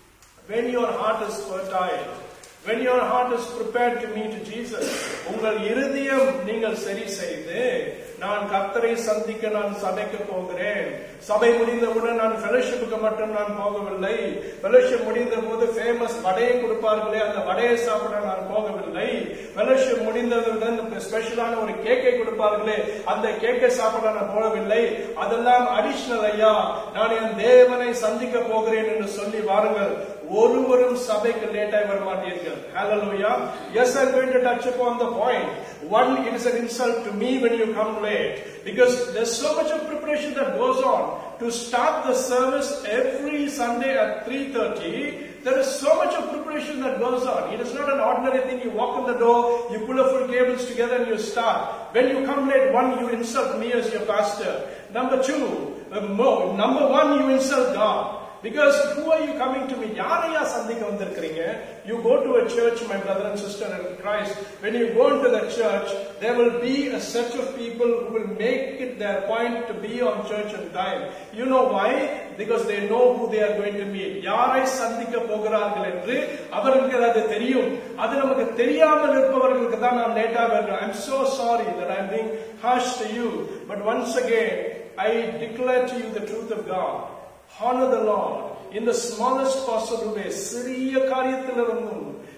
Speaker 1: when your heart is fertile when your heart is prepared to meet Jesus உங்கள் இருதயம் நீங்கள் சரி செய்து நான் கர்த்தரை சந்திக்க நான் சபைக்கு போகிறேன் சபை முடிந்தவுடன் நான் ஃபெலோஷிப்புக்கு மட்டும் நான் போகவில்லை ஃபெலோஷிப் முடிந்த போது ஃபேமஸ் வடையை கொடுப்பார்களே அந்த வடையை சாப்பிட நான் போகவில்லை ஃபெலோஷிப் முடிந்ததுடன் ஸ்பெஷலான ஒரு கேக்கை கொடுப்பார்களே அந்த கேக்கை சாப்பிட நான் போகவில்லை அதெல்லாம் அடிஷனல் ஐயா நான் என் தேவனை சந்திக்க போகிறேன் என்று சொல்லி வாருங்கள் ஒருவரும் சபைக்கு லேட்டாய் வர மாட்டீர்கள் ஹalleluya yes i'm going to touch upon the point one it is an insult to me when you come late because there's so much of preparation that goes on to start the service every sunday at 3:30 there is so much of preparation that goes on. It is not an ordinary thing. You walk in the door, you pull a full cables together and you start. When you come late, one, you insult me as your pastor. Number two, uh, mo- number one, you insult God. Because who are you coming to me? யாரையா சந்திக்க வந்திருக்கிறீங்க You go to a church, my brother and sister in Christ. When you go into the church, there will be a set of people who will make it their point to be on church on time. You know why? Because they know who they are going to meet. யாரை சந்திக்க போகிறார்கள் என்று அவர்களுக்கு அது தெரியும் அது நமக்கு தெரியாமல் இருப்பவர்களுக்கு தான் நான் லேட்டா வேண்டும் I am so sorry that I am being harsh to you but once again I declare to you the truth of God honor the Lord in the smallest possible way சிறிய காரியத்திலிருந்தும்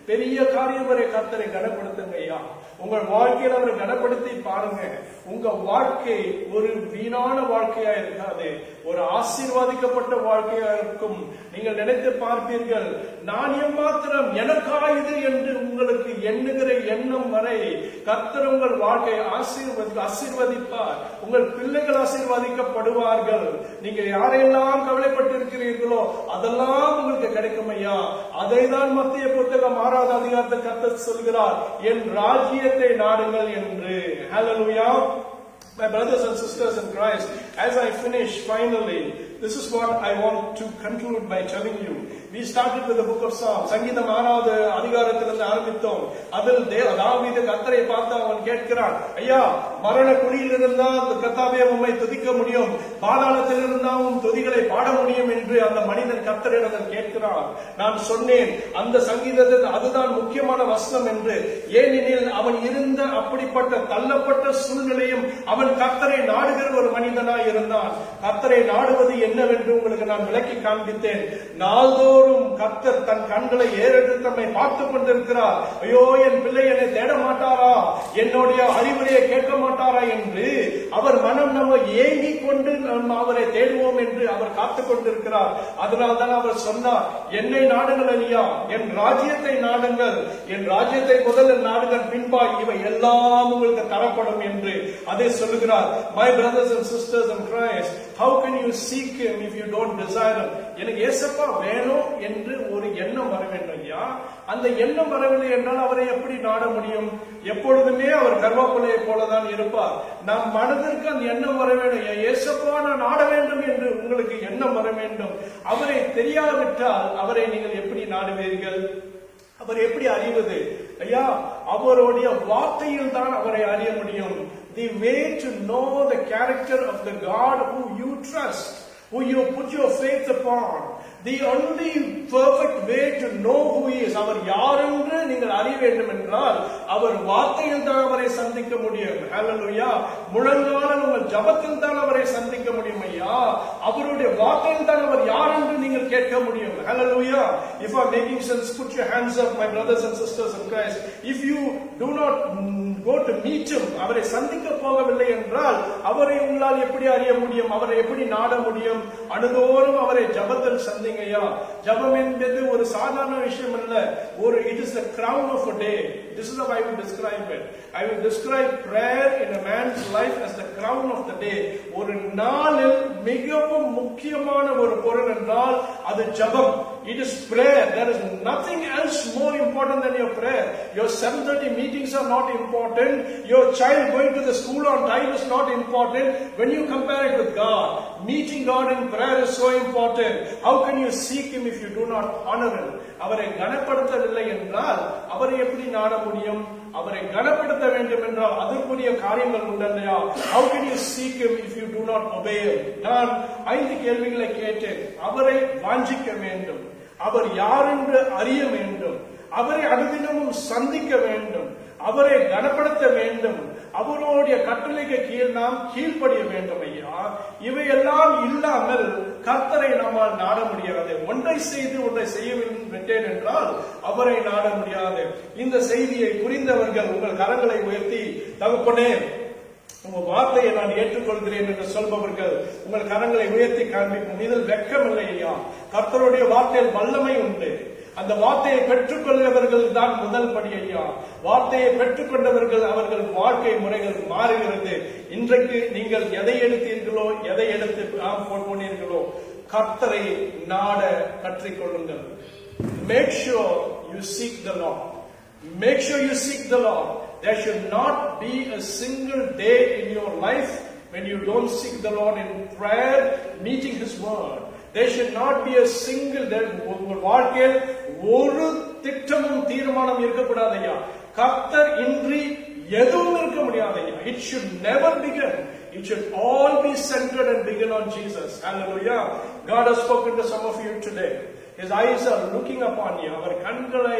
Speaker 1: பெரிய காரியம் வரை கர்த்தரை கனப்படுத்துங்க ஐயா உங்கள் வாழ்க்கையில் அவரை கனப்படுத்தி பாருங்க உங்க வாழ்க்கை ஒரு வீணான வாழ்க்கையா இருக்காது ஒரு ஆசீர்வாதிக்கப்பட்ட வாழ்க்கையா இருக்கும் நீங்கள் நினைத்து பார்ப்பீர்கள் நான் எம்மாத்திரம் எனக்கா இது என்று உங்களுக்கு எண்ணுகிற எண்ணம் வரை கர்த்தர் உங்கள் வாழ்க்கையை ஆசீர்வதி ஆசீர்வதிப்பார் உங்கள் பிள்ளைகள் ஆசீர்வதிக்கப்படுவார்கள் நீங்க யாரெல்லாம் கவலைப்பட்டிருக்கிறீர்களோ அதெல்லாம் உங்களுக்கு கிடைக்கும் ஐயா அதை தான் மத்திய புத்தகம் ஆறாவது அதிகாரத்தை கர்த்தர் சொல்கிறார் என் ராஜ்யத்தை நாடுங்கள் என்று ஹalleluya My brothers and sisters in Christ, as I finish finally, this is what I want to conclude by telling you. We started with the book of Psalms. சங்கீதம் ஆறாவது அதிகாரத்திலிருந்து ஆரம்பித்தோம் அதில் தேவ தாவீது கத்தரை பார்த்து அவன் கேட்கிறான் ஐயா மரண குழியில் இருந்தா அந்த கத்தாவே உம்மை துதிக்க முடியும் பாதாளத்தில் இருந்தா உம் துதிகளை பாட முடியும் என்று அந்த மனிதன் கத்தரிடம் கேட்கிறான் நான் சொன்னேன் அந்த சங்கீதத்தில் அதுதான் முக்கியமான வசனம் என்று ஏனெனில் அவன் இருந்த அப்படிப்பட்ட தள்ளப்பட்ட சூழ்நிலையும் அவன் கத்தரை நாடுகிற ஒரு மனிதனாய் இருந்தான் கத்தரை நாடுவது என்னவென்று உங்களுக்கு நான் விளக்கி காண்பித்தேன் நாள்தோறும் கத்தர் தன் கண்களை ஏறெடுத்து தம்மை பார்த்துக் கொண்டிருக்கிறார் ஐயோ என் பிள்ளை என்னை தேட மாட்டாரா என்னுடைய அறிவுரையை கேட்க மாட்டாரா என்று அவர் மனம் நம்ம ஏங்கிக் கொண்டு நாம் அவரை தேடுவோம் என்று அவர் காத்துக் கொண்டிருக்கிறார் அதனால்தான் அவர் சொன்னார் என்னை நாடுங்கள் ஐயா என் ராஜ்யத்தை நாடுங்கள் என் ராஜ்யத்தை முதலில் நாடுங்கள் பின்பாய் இவை எல்லாம் உங்களுக்கு தரப்படும் என்று அதை சொல்லுகிறார் my brothers and sisters and Christ how can you seek him if you don't desire him எனக்கு ஏசப்பா வேணும் என்று ஒரு எண்ணம் வர வேண்டும் ஐயா அந்த எண்ணம் வரவில்லை என்றால் அவரை எப்படி நாட முடியும் எப்பொழுதுமே அவர் கர்வாப்பிள்ளையை போலதான் இருப்பார் நம் மனதிற்கு அந்த எண்ணம் வர வேண்டும் ஐயா, ஏசப்பா நான் நாட வேண்டும் என்று உங்களுக்கு எண்ணம் வர வேண்டும் அவரை தெரியாவிட்டால் அவரை நீங்கள் எப்படி நாடுவீர்கள் அவர் எப்படி அறிவது ஐயா அவருடைய வார்த்தையில் தான் அவரை அறிய முடியும் the way to know the character of the God who you trust who you put your faith upon. The only perfect way to know who he is, அவர் யார் என்று நீங்கள் அறிய வேண்டும் என்றால் அவர் வார்த்தையில் தான் அவரை சந்திக்க முடியும் ஹalleluya முழங்கால உங்கள் ஜபத்தில் தான் அவரை சந்திக்க முடியும் ஐயா அவருடைய வார்த்தையில் தான் அவர் யார் என்று நீங்கள் கேட்க முடியும் ஹalleluya if are making sense put your hands up my brothers and sisters in Christ if you do not mm, go to meet him அவரை சந்திக்க போகவில்லை என்றால் அவரை உங்களால் எப்படி அறிய முடியும் அவரை எப்படி நாட முடியும் அனுதோறும் அவரை ஜபத்தில் சந்திங்கய்யா ஜபம் என்பது ஒரு சாதாரண விஷயம் அல்ல ஒரு it is the crown of a day this is how i will describe it i will describe prayer in a man's life as the crown of the day ஒரு நாளில் மிகவும் முக்கியமான ஒரு பொருள் என்றால் அது ஜபம் it is prayer there is nothing else more important than your prayer your 7:30 meetings are not important your child going to the school on time is not important when you compare it with god meeting god in prayer is so important how can you seek him if you do not honor him அவரை கனப்படுத்தவில்லை என்றால் அவரை எப்படி நாட முடியும் அவரை கனப்படுத்த வேண்டும் என்றால் அதற்குரிய காரியங்கள் உண்டல்லையா how can you seek him if you do not obey him நான் ஐந்து கேள்விகளை கேட்டேன் அவரை வாஞ்சிக்க வேண்டும் அவர் யார் என்று அறிய வேண்டும் அவரை அனுதினமும் சந்திக்க வேண்டும் அவரை கனப்படுத்த வேண்டும் அவருடைய கட்டளைக்கு கீழ் நாம் கீழ்ப்படிய வேண்டும் ஐயா இவையெல்லாம் இல்லாமல் கர்த்தரை நம்மால் நாட முடியாது ஒன்றை செய்து ஒன்றை செய்ய விட்டேன் என்றால் அவரை நாட முடியாது இந்த செய்தியை புரிந்தவர்கள் உங்கள் கரங்களை உயர்த்தி தகப்பனே உங்க வார்த்தையை நான் ஏற்றுக்கொள்கிறேன் என்று சொல்பவர்கள் உங்கள் கரங்களை உயர்த்தி காண்பிக்கும் இதில் வெட்கம் இல்லை ஐயா கர்த்தருடைய வார்த்தையில் வல்லமை உண்டு அந்த வார்த்தையை பெற்றுக்கொள்கிறவர்கள் தான் முதல் படி ஐயா வார்த்தையை பெற்றுக்கொண்டவர்கள் அவர்கள் வாழ்க்கை முறைகள் மாறுகிறது இன்றைக்கு நீங்கள் எதை எடுத்தீர்களோ எதை எடுத்து ஆம் போனீர்களோ கர்த்தரை நாட கற்றுக்கொள்ளுங்கள் make sure you seek the Lord Make sure you seek the Lord. There should not be a single day in your life when you don't seek the Lord in prayer, meeting His word. There should not be a single day. உங்கள் வாழ்க்கையில் ஒரு திட்டமும் தீர்மானம் இருக்கக்கூடாது ஐயா கர்த்தர் இன்றி எதுவும் இருக்க முடியாது ஐயா it should never begin It should all be centered and begin on Jesus. Hallelujah. God has spoken to some of you today. His eyes are looking upon you. அவர் கண்களை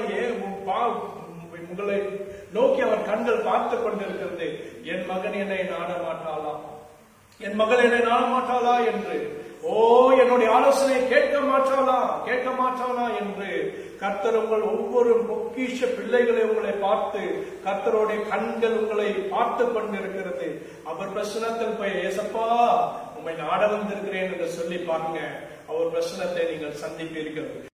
Speaker 1: உங்களை நோக்கி அவர் கண்கள் பார்த்து கொண்டிருக்கிறது என் மகன் என்னை நாட மாட்டாளா என் மகள் என்னை நாட மாட்டாளா என்று ஓ என்னுடைய ஆலோசனை கேட்க மாட்டானா கேட்க மாட்டானா என்று கர்த்தர் உங்கள் ஒவ்வொரு பொக்கிஷ பிள்ளைகளை உங்களை பார்த்து கர்த்தருடைய கண்கள் உங்களை பார்த்து கொண்டிருக்கிறது அவர் பிரசனத்தில் போய் ஏசப்பா உண்மை நாட வந்திருக்கிறேன் என்று சொல்லி பாருங்க அவர் பிரசனத்தை நீங்கள் சந்திப்பீர்கள்